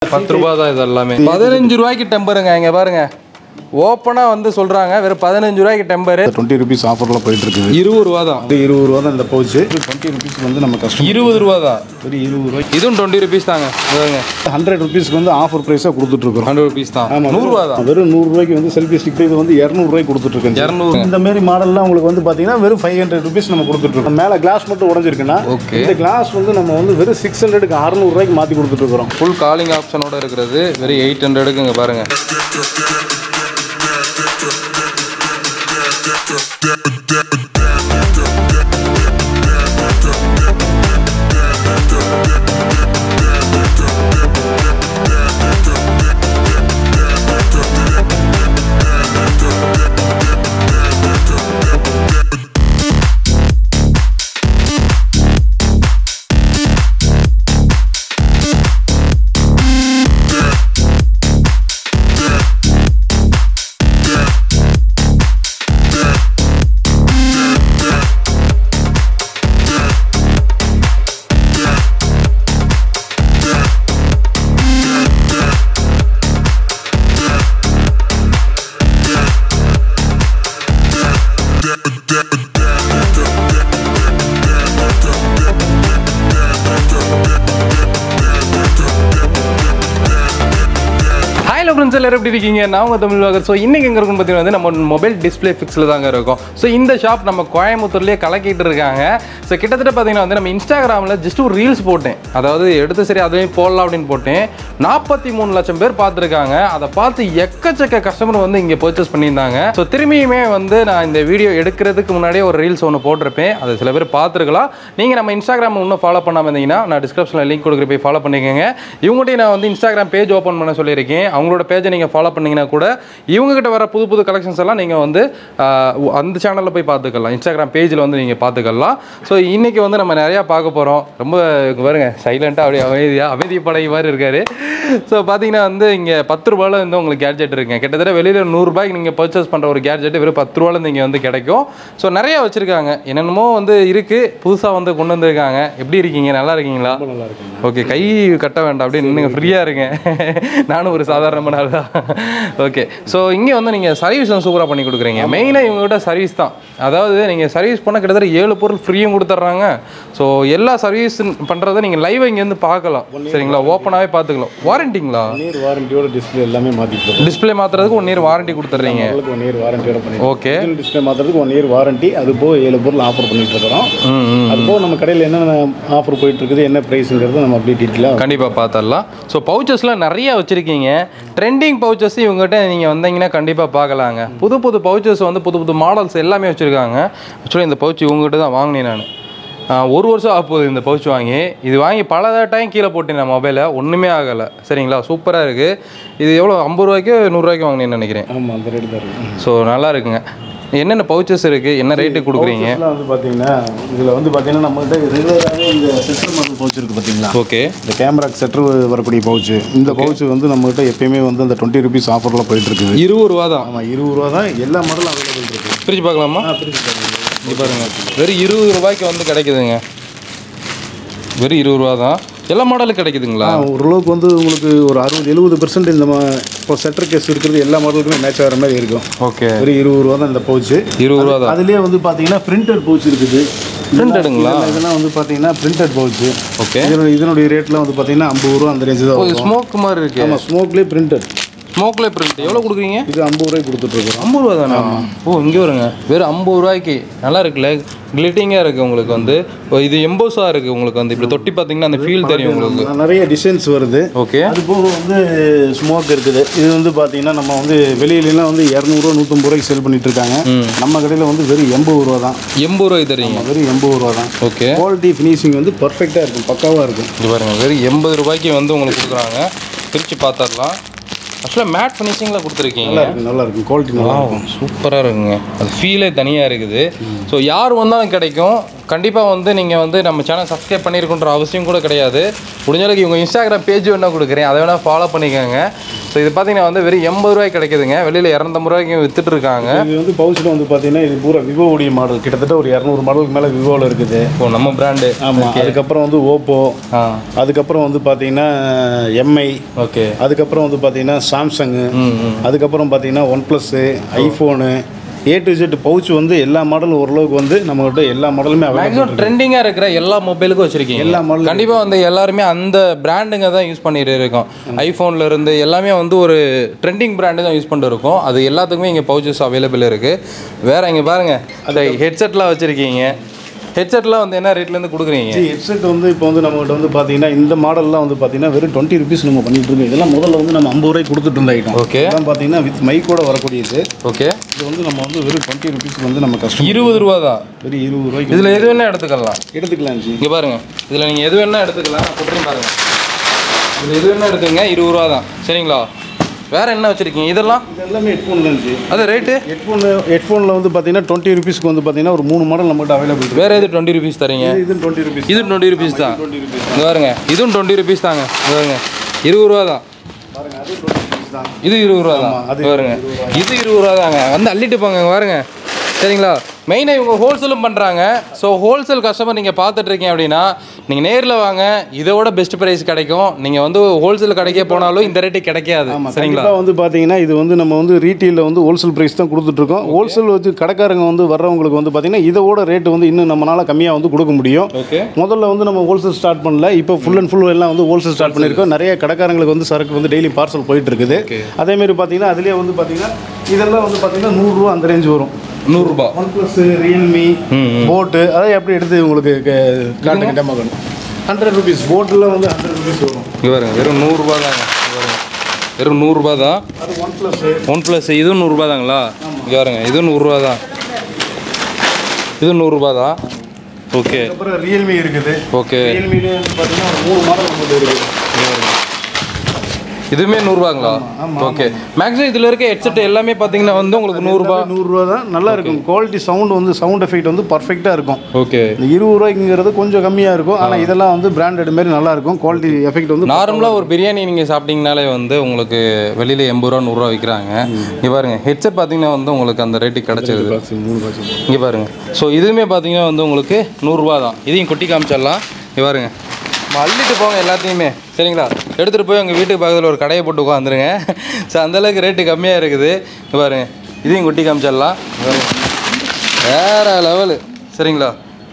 பத்து ரூபா தான் இது எல்லாமே பதினஞ்சு ரூபாய்க்கு டெம்பருங்க இங்க பாருங்க ஓப்பனாக வந்து சொல்றாங்க வெறும் பதினஞ்சு ரூபாய்க்கு டெம்பரு டுவெண்ட்டி ருபீஸ் ஆஃபரில் போயிட்டு இருக்குது இருபது ரூபா தான் இது இருபது ரூபா தான் இந்த பவுச்சு டுவெண்ட்டி ருபீஸ் வந்து நம்ம கஷ்டம் இருபது ரூபா தான் ஒரு இருபது ரூபாய்க்கு இதுவும் டுவெண்ட்டி ருபீஸ் தாங்க பாருங்க ஹண்ட்ரட் ருபீஸ்க்கு வந்து ஆஃபர் ப்ரைஸாக கொடுத்துட்ருக்குறோம் ஹண்ட்ரட் ருபீஸ் தான் ஆமாம் நூறுரூவா தான் வெறும் நூறுரூவாய்க்கு வந்து செல்ஃபி ஸ்டிக் இது வந்து இரநூறுவாய்க்கு கொடுத்துட்ருக்கேன் இரநூறு இந்த மாதிரி மாடல்லாம் உங்களுக்கு வந்து பார்த்தீங்கன்னா வெறும் ஃபைவ் ஹண்ட்ரட் ருபீஸ் நம்ம கொடுத்துட்ருக்கோம் மேலே கிளாஸ் மட்டும் உடஞ்சிருக்குன்னா Okay. இந்த கிளாஸ் வந்து நம்ம வந்து வெறும் சிக்ஸ் ஹண்ட்ரடுக்கு அறநூறுவாய்க்கு மாற்றி கொடுத்துட்ருக்குறோம் ஃபுல் காலிங் ஆப்ஷனோட இருக்கிறது வெறும் எயிட் ஹண்ட்ரடுக்கு இங்கே பாருங்க ஹாய் ஃப்ரெண்ட்ஸ் எல்லாரும் எப்படி இருக்கீங்க நான் உங்கள் தமிழ் வாகர் ஸோ இன்றைக்கி எங்கே இருக்குன்னு பார்த்தீங்கன்னா வந்து நம்ம மொபைல் டிஸ்ப்ளே ஃபிக்ஸில் தாங்க இருக்கும் ஸோ இந்த ஷாப் நம்ம கோயம்புத்தூர்லேயே கலக்கிட்டு இருக்காங்க ஸோ கிட்டத்தட்ட பார்த்தீங்கன்னா வந்து நம்ம இன்ஸ்டாகிராமில் ஜஸ்ட் ஒரு ரீல்ஸ் போட்டேன் அதாவது எடுத்து சரி அதையும் போடலாம் அப்படின்னு போட்டேன் நாற்பத்தி மூணு லட்சம் பேர் பார்த்துருக்காங்க அதை பார்த்து எக்கச்சக்க கஸ்டமர் வந்து இங்கே பர்ச்சேஸ் பண்ணியிருந்தாங்க ஸோ திரும்பியுமே வந்து நான் இந்த வீடியோ எடுக்கிறதுக்கு முன்னாடியே ஒரு ரீல்ஸ் ஒன்று போட்டிருப்பேன் அதை சில பேர் பார்த்துருக்கலாம் நீங்கள் நம்ம இன்ஸ்டாகிராம் இன்னும் ஃபாலோ பண்ணாமல் இருந்தீங்கன்னா நான் டிஸ்கிரிப்ஷனில் லிங்க் கொடுக்குற போய் ஃபாலோ பண்ணிக்கோங்க இவங்ககிட்டயும் நான் வந்து இன்ஸ்டாகிராம் பேஜ் ஓப்பன் பண்ண சொல்லியிருக்கேன் அவங்களோட பேஜை நீங்கள் ஃபாலோ பண்ணீங்கன்னா கூட இவங்ககிட்ட வர புது புது கலெக்ஷன்ஸ் எல்லாம் நீங்கள் வந்து ஆஹ், அந்த சேனலில் போய் பார்த்துக்கலாம் இன்ஸ்டாகிராம் பேஜில் வந்து நீங்கள் பார்த்துக்கலாம் ஸோ இன்றைக்கி வந்து நம்ம நிறையா பார்க்க போகிறோம் ரொம்ப இங்க பாருங்க சைலண்ட்டாக அப்படியே அமைதியாக அமைதி படை மாதிரி இருக்காரு ஸோ பார்த்தீங்கன்னா வந்து இங்கே பத்து ரூபாயில் வந்து உங்களுக்கு கேட்ஜெட் இருக்குங்க கிட்டத்தட்ட வெளியில் நூறுரூபாய்க்கு நீங்கள் பர்ச்சேஸ் பண்ணுற ஒரு கேட்ஜெட் வெறும் பத்து ரூபாயில் இங்கே வந்து கிடைக்கும் ஸோ நிறைய வச்சுருக்காங்க என்னென்னமோ வந்து இருக்குது புதுசாக வந்து கொண்டு வந்திருக்காங்க எப்படி இருக்கீங்க நல்லா இருக்கீங்களா நல்லா இருக்குங்க ஓகே கை கட்ட வேண்டாம் அப்படியே நின்னுங்க ஃப்ரீயாக இருங்க நானும் ஒரு சாதாரணமான ஆள் தான் ஓகே ஸோ இங்கே வந்து நீங்கள் சர்வீஸ் சூப்பராக பண்ணி கொடுக்குறீங்க மெயினாக இவங்ககிட்ட சர்வீஸ் தான் அதாவது நீங்கள் சர்வீஸ் பண்ண கிட்டத்தட்ட ஏழு பொருள் ஃப்ரீயும் கொடுத்துட்றாங்க ஸோ எல்லா சர்வீஸ் பண்ணுறதை நீங்கள் லைவாக இங்கேருந்து பார்க்கலாம் சரிங்களா ஓப்பனாகவே பார்த்துக்கலாம் வாரண்டிங்களா நீர் வாரண்டியோட டிஸ்பிளே எல்லாமே மாற்றிட்டு டிஸ்ப்ளே மாற்றுறதுக்கு ஒன் இயர் வாரண்டி கொடுத்துட்றீங்க உங்களுக்கு ஒன் இயர் வாரண்டியோட பண்ணி ஓகே டிஸ்பிளே மாற்றுறதுக்கு ஒன் இயர் வாரண்டி அது போக ஏழு பொருள் ஆஃபர் பண்ணிட்டு இருக்கிறோம் ம் ம் அது போக நம்ம கடையில் என்னென்ன ஆஃபர் போயிட்டு இருக்குது என்ன ப்ரைஸுங்கிறது நம்ம அப்படியே டீட்டெயிலாக கண்டிப்பாக பார்த்துடலாம் ஸோ பவுச்சஸ்லாம் நிறைய வச்சுருக்கீங்க ட்ரெண்டிங் பவுச்சஸ் இவங்ககிட்ட நீங்கள் வந்தீங்கன்னா கண்டிப்பாக பார்க்கலாங்க புது புது பவுச்சஸ் வந்து புது புது மாடல்ஸ் எல்லாமே வச்சுருக்காங்க ஆக்சுவலி இந்த பவுச் இவங்ககிட்ட தான் வாங்கினேன் நான் ஆஹ் ஒரு வருஷம் ஆக போகுது இந்த பவுச் வாங்கி இது வாங்கி பல டைம் கீழே போட்டேன் நான் மொபைலை ஒன்றுமே ஆகலை சரிங்களா சூப்பராக இருக்குது இது எவ்வளோ ஐம்பது ரூபாய்க்கு நூறுரூவாய்க்கு வாங்கினேன்னு நினைக்கிறேன் ஆமாம் அந்த ரேட்டு தான் இருக்குது ஸோ நல்லா இருக்குங்க என்னென்ன பவுச்சஸ் இருக்குது என்ன ரேட்டுக்கு கொடுக்குறீங்க இதெல்லாம் வந்து பார்த்தீங்கன்னா இதில் வந்து பார்த்தீங்கன்னா நம்மகிட்ட ரெகுலராகவே இந்த செட்டர் மாடல் பவுச் இருக்குது பார்த்தீங்களா ஓகே இந்த கேமராக்கு செட்டர் வரக்கூடிய பவுச்சு இந்த பவுச் வந்து நம்மகிட்ட எப்பயுமே வந்து அந்த டுவெண்ட்டி ருபீஸ் ஆஃபரில் போயிட்டு இருக்குது இருபது ரூபா தான் ஆமாம் இருபது ரூபா தான் எல்லா மாடலும் அவைலபிள் இருக்குது பிரித்து பார்க்கலாமா ஆ பிரிச்சு பாருங்க இங்க பாருங்க வெறும் இருபது ரூபாய்க்கு வந்து கிடைக்குதுங்க வெறும் இருபது ரூபா தான் எல்லா மாடலும் கிடைக்குதுங்களா ஆ, ஓரளவுக்கு வந்து உங்களுக்கு ஒரு அறுபது எழுபது பெர்சன்ட் இந்த மா இப்போ செட்டர் கேஸ் இருக்கிறது எல்லா மாடலுக்குமே மேட்ச் ஆகிற மாதிரி இருக்கும் ஓகே ஒரு இருபது ரூபா தான் இந்த பவுச்சு இருபது ரூபா தான் அதுலேயே வந்து பார்த்தீங்கன்னா பிரிண்டட் பவுச் இருக்குது Printed-ங்களா? இதெல்லாம் இதெல்லாம் வந்து பார்த்தீங்கன்னா பிரிண்டட் பவுச்சு ஓகே இதனுடைய இதனுடைய ரேட்லாம் வந்து பார்த்தீங்கன்னா ஐம்பது ரூபா அந்த ரேஞ்சு தான் வரும் ஸ்மோக் மாதிரி இருக்கு ஆமாம் ஸ்மோக்லேயே பிரிண்டட் ஸ்மோக்ல பிரிண்ட் எவ்வளோ கொடுக்குறீங்க இது ஐம்பது ரூபாய்க்கு கொடுத்துட்ருக்கோம் ஐம்பது ரூபா தானே ஓ இங்கே வருங்க வெறும் ஐம்பது ரூபாய்க்கு நல்லா இருக்குல்ல கிளிட்டிங்காக இருக்குது உங்களுக்கு வந்து இப்போ இது எம்போஸாக இருக்குது உங்களுக்கு வந்து இப்படி தொட்டி பார்த்தீங்கன்னா அந்த ஃபீல் தெரியும் உங்களுக்கு நிறைய டிசைன்ஸ் வருது ஓகே அது போக வந்து ஸ்மோக் இருக்குது இது வந்து பார்த்தீங்கன்னா நம்ம வந்து வெளியிலலாம் வந்து இரநூறுவா நூற்றம்பது ரூபாய்க்கு சேல் பண்ணிட்டு இருக்காங்க நம்ம கடையில் வந்து வெறும் எண்பது ரூபா தான் எண்பது ரூபாய்க்கு தரீங்க வெறும் எண்பது ரூபா தான் ஓகே குவாலிட்டி ஃபினிஷிங் வந்து பர்ஃபெக்டாக இருக்கும் பக்காவாக இருக்கும் இது பாருங்க வெறும் எண்பது ரூபாய்க்கு வந்து உங்களுக்கு கொடுக்குறாங்க பிரித்து பார்த்துடலாம் ஆக்சுவலாக மேட் ஃபினிஷிங்கில் கொடுத்துருக்கீங்க நல்லா இருக்கும் நல்லா இருக்கும் குவாலிட்டி நல்லா இருக்கும் சூப்பராக இருக்குங்க அது ஃபீலே தனியாக இருக்குது ஸோ யார் வந்தாலும் கிடைக்கும் கண்டிப்பாக வந்து நீங்கள் வந்து நம்ம சேனல் சப்ஸ்கிரைப் பண்ணியிருக்குன்ற அவசியம் கூட கிடையாது முடிஞ்ச அளவுக்கு இவங்க இன்ஸ்டாகிராம் பேஜ் வேணால் கொடுக்குறேன் அதை வேணால் ஃபாலோ பண்ணிக்கோங்க ஸோ இது பார்த்தீங்கன்னா வந்து வெறும் எண்பது ரூபாய்க்கு கிடைக்குதுங்க வெளியில் இரநூத்தம்பது ரூபாய்க்கு வித்துட்டு இருக்காங்க இது வந்து பவுச்சில் வந்து பார்த்தீங்கன்னா இது பூரா விவோவுடைய மாடல் கிட்டத்தட்ட ஒரு இரநூறு மாடலுக்கு மேலே விவோவில் இருக்குது ஓ நம்ம பிராண்டு ஆமாம் அதுக்கப்புறம் வந்து ஓப்போ ஆ அதுக்கப்புறம் வந்து பார்த்தீங்கன்னா எம்ஐ ஓகே அதுக்கப்புறம் வந்து பார்த்தீங்கன்னா சாம்சங்கு ம் ம் அதுக்கப்புறம் பார்த்தீங்கன்னா OnePlus iPhone A to Z pouch வந்து எல்லா மாடலும் ஓரளவுக்கு வந்து நம்மகிட்ட எல்லா மாடலுமே அவைலபிள் மேக்ஸிமம் ட்ரெண்டிங்காக இருக்கிற எல்லா மொபைலுக்கும் வச்சிருக்கீங்க எல்லா மாடலும் கண்டிப்பாக வந்து எல்லாருமே அந்த பிராண்டுங்க தான் யூஸ் பண்ணிட்டு இருக்கோம் ஐஃபோன்ல இருந்து எல்லாமே வந்து ஒரு ட்ரெண்டிங் பிராண்டு தான் யூஸ் பண்ணிட்டு இருக்கோம் அது எல்லாத்துக்குமே இங்கே பவுச்சஸ் அவைலபிள் இருக்கு வேற இங்கே பாருங்க அந்த ஹெட்செட்லாம் வச்சிருக்கீங்க ஹெட்செட்லாம் வந்து என்ன ரேட்லேருந்து கொடுக்குறீங்க ஹெட்செட் வந்து இப்போ வந்து நம்மகிட்ட வந்து பார்த்தீங்கன்னா இந்த மாடல்லாம் வந்து பார்த்தீங்கன்னா வெறும் டுவெண்ட்டி ருபீஸ் நம்ம பண்ணிட்டு இருக்கோம் இதெல்லாம் முதல்ல வந்து நம்ம ஐம்பது ரூபாய்க்கு கொடுத்துட்டு இருந்த ஐட்டம் ஓகே இதெல்லாம் பார்த்தீங்கன்னா வித் மைக்கோட வரக்கூடியது ஓகே இது வந்து நம்ம வந்து வெறும் டுவெண்ட்டி ருபீஸ்க்கு வந்து நம்ம கஷ்டம் இருபது ரூபா தான் வெறும் இருபது ரூபாய்க்கு இதில் எது வேணால் எடுத்துக்கலாம் எடுத்துக்கலாம் ஜி இங்கே பாருங்க இதில் நீங்கள் எது வேணால் எடுத்துக்கலாம் கொட்டுறேன் பாருங்க இதில் எது வேணால் எடுத்துங்க இருபது ரூபா தான் சரிங்களா வேற என்ன வச்சுருக்கீங்க இதெல்லாம் இது எல்லாமே ஹெட்ஃபோன் தான் ஜி அது ரேட்டு ஹெட்ஃபோன் ஹெட்ஃபோனில் வந்து பார்த்தீங்கன்னா டுவெண்ட்டி ருபீஸ்க்கு வந்து பார்த்தீங்கன்னா ஒரு மூணு மாடல் நம்மகிட்ட அவைலபிள் இருக்கு வேற எது டுவெண்ட்டி ருபீஸ் தரீங்க இது டுவெண்ட்டி ருபீஸ் இது டுவெண்ட்டி ருபீஸ் தான் டுவெண்ட்டி ருபீஸ் இங்க பாருங்க இதுவும் டுவெண்ட்டி ருபீஸ் தாங்க இங்க பாருங்க இருபது ரூபா தான் பாருங்க அது டுவெண்ட்டி ருபீஸ் தான் இது இருபது ரூபா தான் அது இங்க பாருங்க இது இருபது ரூபா தாங்க வந்து அள்ளிட்டு போங்க இங்க பாருங்க சரிங்களா மெயினாக இவங்க ஹோல்சேலும் பண்ணுறாங்க ஸோ ஹோல்சேல் கஸ்டமர் நீங்கள் பார்த்துட்டு இருக்கீங்க அப்படின்னா நீங்கள் நேரில் வாங்க இதோட பெஸ்ட் ப்ரைஸ் கிடைக்கும் நீங்கள் வந்து ஹோல்சேல் கடைக்கே போனாலும் இந்த ரேட்டு கிடைக்காது சரிங்களா கண்டிப்பாக வந்து பார்த்தீங்கன்னா இது வந்து நம்ம வந்து ரீட்டெயிலில் வந்து ஹோல்சேல் ப்ரைஸ் தான் கொடுத்துட்ருக்கோம் ஹோல்சேல் வச்சு கடைக்காரங்க வந்து வர்றவங்களுக்கு வந்து பார்த்தீங்கன்னா இதோட ரேட்டு வந்து இன்னும் நம்மளால கம்மியாக வந்து கொடுக்க முடியும் ஓகே முதல்ல வந்து நம்ம ஹோல்சேல் ஸ்டார்ட் பண்ணல இப்போ ஃபுல் அண்ட் ஃபுல் எல்லாம் வந்து ஹோல்சேல் ஸ்டார்ட் பண்ணியிருக்கோம் நிறைய கடைக்காரங்களுக்கு வந்து சரக்கு வந்து டெய்லி பார்சல் போயிட்டு இருக்குது Okay. அதேமாரி பார்த்தீங்கன்னா அதுலேயே வந்து பார்த்தீங்கன்னா இதெல்லாம் வந்து பார்த்தீங்கன்னா நூறுரூவா அந்த ரேஞ்ச் வரும் நூறுரூபா ஒன் ப்ளஸ் ரியல்மி போட்டு அதை எப்படி எடுத்து உங்களுக்கு க- காட்டுங்க டெமோ ஹண்ட்ரட் ருபீஸ் போட்டில் வந்து ஹண்ட்ரட் ருபீஸ் வரும் இங்கே பாருங்க வெறும் நூறுரூபா தாங்க இங்க பாருங்க வெறும் நூறுரூபா தான் அது ஒன் ப்ளஸ் ஒன் ப்ளஸ் இதுவும் நூறுரூபா தாங்களா இங்கே பாருங்க இதுவும் நூறுரூவா தான் இதுவும் நூறுரூபா தான் ஓகே அப்புறம் ரியல்மி இருக்குது ஓகே ரியல்மிலே வந்து பார்த்தீங்கன்னா ஒரு மூணு மாடல் நம்மகிட்ட இருக்குது இதுவுமே நூறுரூவாங்களா ஓகே மேக்ஸிமம் இதில் இருக்க ஹெட்செட் எல்லாமே பார்த்தீங்கன்னா வந்து உங்களுக்கு நூறுரூபா நூறுரூவா தான் நல்லா இருக்கும் குவாலிட்டி சவுண்ட் வந்து சவுண்ட் எஃபெக்ட் வந்து பர்ஃபெக்டாக இருக்கும் ஓகே இந்த இருபது ரூபாய்க்குங்கிறது கொஞ்சம் கம்மியாக இருக்கும் ஆனால் இதெல்லாம் வந்து பிராண்டட் மாதிரி நல்லா இருக்கும் குவாலிட்டி எஃபெக்ட் வந்து நார்மலாக ஒரு பிரியாணி நீங்கள் சாப்பிட்டீங்கனாலே வந்து உங்களுக்கு வெளியில் எண்பது ரூபா நூறுரூவா விற்கிறாங்க இங்கே பாருங்க ஹெட்செட் பார்த்தீங்கன்னா வந்து உங்களுக்கு அந்த ரேட்டுக்கு கிடச்சிருது மூணு பாக்ஸ் இங்கே பாருங்க ஸோ இதுவுமே பார்த்தீங்கன்னா வந்து உங்களுக்கு நூறுரூவா தான் இதையும் கொட்டி காமிச்சிடலாம் இங்கே பாருங்க நம்ம அள்ளிட்டு போங்க எல்லாத்தையுமே சரிங்களா எடுத்துகிட்டு போய் உங்கள் வீட்டுக்கு பக்கத்தில் ஒரு கடையை போட்டு உட்காந்துருங்க ஸோ அந்தளவுக்கு ரேட்டு கம்மியாக இருக்குது இங்கே பாருங்க இதையும் கொட்டி காமிச்சிடலாம் இங்க பாருங்க. வேற லெவலு சரிங்களா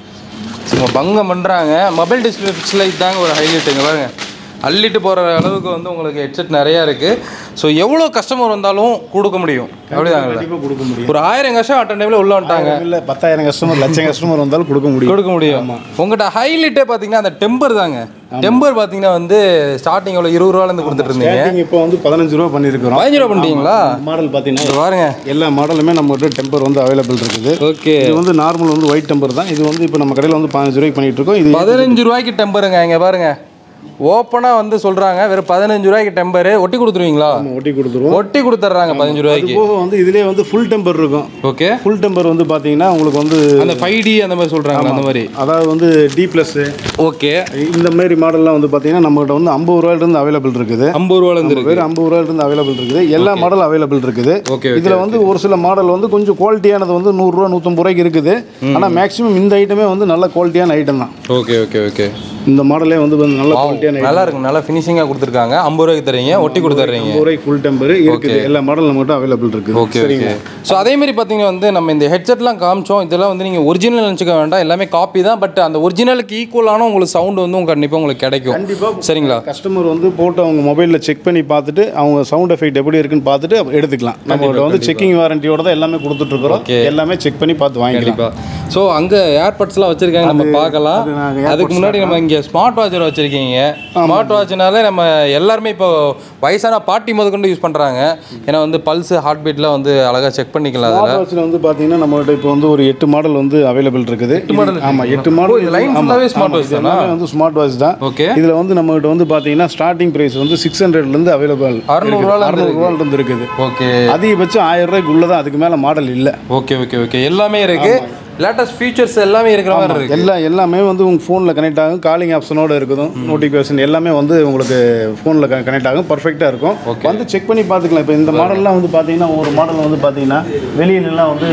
சும்மா பங்கம் பண்ணுறாங்க மொபைல் டிஸ்பிளே ஃபிக்ஸ் லைட் தாங்க ஒரு ஹைலைட்டுங்க பாருங்க அள்ளிட்டு போகிற அளவுக்கு வந்து உங்களுக்கு ஹெட்செட் நிறையா இருக்குது ஸோ எவ்வளோ கஸ்டமர் வந்தாலும் கொடுக்க முடியும் அப்படிதாங்களா கண்டிப்பாக கொடுக்க முடியும் ஒரு ஆயிரம் கஷ்டம் அட்டன் டைமில் உள்ள வந்துட்டாங்க இல்லை பத்தாயிரம் கஸ்டமர் லட்சம் கஸ்டமர் வந்தாலும் கொடுக்க முடியும் கொடுக்க முடியும் உங்கள்கிட்ட ஹைலைட்டே பார்த்தீங்கன்னா அந்த டெம்பர் தாங்க டெம்பர் பார்த்தீங்கன்னா வந்து ஸ்டார்டிங் எவ்வளோ இருபது ரூபாலேருந்து கொடுத்துட்டு இருந்தீங்க ஸ்டார்டிங் இப்போ வந்து பதினஞ்சு ரூபா பண்ணியிருக்கிறோம் பதினஞ்சு ரூபா பண்ணிட்டீங்களா மாடல் பார்த்தீங்கன்னா இது பாருங்க எல்லா மாடலுமே நம்மகிட்ட டெம்பர் வந்து அவைலபிள் இருக்குது ஓகே இது வந்து நார்மல் வந்து ஒயிட் டெம்பர் தான் இது வந்து இப்போ நம்ம கடையில் வந்து பதினஞ்சு ரூபாய்க்கு பண்ணிட்டு இருக்கோம் இது பதினஞ்சு ரூபாய்க்கு டெம்பருங்க இங்கே பாருங்க ஓப்பனாக வந்து சொல்கிறாங்க வெறும் பதினஞ்சு ரூபாய்க்கு டெம்பரு ஒட்டி கொடுத்துருவீங்களா நம்ம ஒட்டி கொடுத்துருவோம் ஒட்டி கொடுத்துட்றாங்க பதினஞ்சு அது ரூபாய்க்கு போக வந்து இதுலேயே வந்து ஃபுல் டெம்பர் இருக்கும் ஓகே ஃபுல் டெம்பர் வந்து பார்த்தீங்கன்னா உங்களுக்கு வந்து அந்த ஃபைவ் டி அந்த மாதிரி சொல்கிறாங்க அந்த மாதிரி அதாவது வந்து டி ப்ளஸ்ஸு ஓகே இந்த மாதிரி மாடல்லாம் வந்து பார்த்தீங்கன்னா நம்மகிட்ட வந்து ஐம்பது ரூபாயிலிருந்து அவைலபிள் இருக்குது ஐம்பது ரூபாலேருந்து இருக்கு வேறு ஐம்பது ரூபாயிலிருந்து அவைலபிள் இருக்குது எல்லா மாடல் அவைலபிள் இருக்குது ஓகே இதில் வந்து ஒரு சில மாடல் வந்து கொஞ்சம் குவாலிட்டியானது வந்து நூறுரூவா நூற்றம்பது ரூபாய்க்கு இருக்குது ஆனால் மேக்ஸிமம் இந்த ஐட்டமே வந்து நல்ல குவாலிட்டியான ஐட்டம் தான் ஓகே ஓகே ஓகே இந்த மாடலே வந்து வந்து நல்ல குவாலிட்டியான நல்லா இருக்கு நல்லா ஃபினிஷிங்காக கொடுத்துருக்காங்க ஐம்பது ரூபாய்க்கு தரீங்க ஒட்டி கொடுத்துட்றீங்க ஐம்பது ரூபாய்க்கு ஃபுல் டெம்பர் இருக்குது எல்லா மாடல் நம்மகிட்ட அவைலபிள் இருக்குது ஓகே ஓகே ஸோ அதே மாதிரி பார்த்தீங்கன்னா வந்து நம்ம இந்த ஹெட்செட்லாம் காமிச்சோம் இதெல்லாம் வந்து நீங்கள் ஒரிஜினல் நினச்சிக்க வேண்டாம் எல்லாமே காப்பி தான் பட் அந்த ஒரிஜினலுக்கு ஈக்குவலான உங்களுக்கு சவுண்ட் வந்து உங்களுக்கு கண்டிப்பாக உங்களுக்கு கிடைக்கும் கண்டிப்பாக சரிங்களா கஸ்டமர் வந்து போட்டு அவங்க மொபைலில் செக் பண்ணி பார்த்துட்டு அவங்க சவுண்ட் எஃபெக்ட் எப்படி இருக்குன்னு பார்த்துட்டு எடுத்துக்கலாம் நம்மகிட்ட வந்து செக்கிங் வாரண்டியோட தான் எல்லாமே கொடுத்துட்ருக்குறோம் எல்லாமே செக் பண்ணி பார்த்து வாங்கிக்கலாம் கண்டிப்பாக ஸோ அங்கே ஏர்பட்ஸ்லாம் வச்சுருக்காங்க நம்ம பார்க்கலாம் அது நாங்க அதுக்கு முன்னாடி நம்ம இங்கே ஸ்மார்ட் வாட்சர் வச்சுருக்கீங்க ஸ்மார்ட் வாட்ச்னால நம்ம எல்லாருமே இப்போ வயசான பாட்டி முதற்கொண்டு யூஸ் பண்ணுறாங்க ஏன்னா வந்து பல்ஸ் ஹார்ட் பீட்லாம் வந்து அழகாக செக் பண்ணிக்கலாம் அதில் ஸ்மார்ட் வாட்சில் வந்து பார்த்தீங்கன்னா நம்மகிட்ட இப்போ வந்து ஒரு எட்டு மாடல் வந்து அவைலபிள் இருக்குது model ஆமாம் எட்டு மாடல் இது line full-ஆவே smart watch தானா? வந்து ஸ்மார்ட் வாட்ச் தான் ஓகே இதில் வந்து நம்மகிட்ட வந்து பார்த்தீங்கன்னா ஸ்டார்டிங் ப்ரைஸ் வந்து சிக்ஸ் ஹண்ட்ரட்லேருந்து அவைலபிள் அறுநூறுவால அறுநூறுவாலேருந்து இருக்குது ஓகே அதிகபட்சம் ஆயிரம் ரூபாய்க்குள்ள தான் அதுக்கு மேலே மாடல் இல்லை ஓகே ஓகே ஓகே எல்லாமே இருக்கு லேட்டஸ்ட் ஃபீச்சர்ஸ் எல்லாமே இருக்கிற மாதிரி இருக்கு எல்லா எல்லாமே வந்து உங்கள் ஃபோனில் கனெக்ட் ஆகும் காலிங் ஆப்ஷனோட இருக்குதும் நோட்டிஃபிகேஷன் எல்லாமே வந்து உங்களுக்கு ஃபோனில் கனெக்ட் ஆகும் பர்ஃபெக்டாக இருக்கும் வந்து செக் பண்ணி பார்த்துக்கலாம் இப்போ இந்த மாடல்லாம் வந்து பார்த்தீங்கன்னா ஒரு மாடல் வந்து பார்த்தீங்கன்னா வெளியிலலாம் வந்து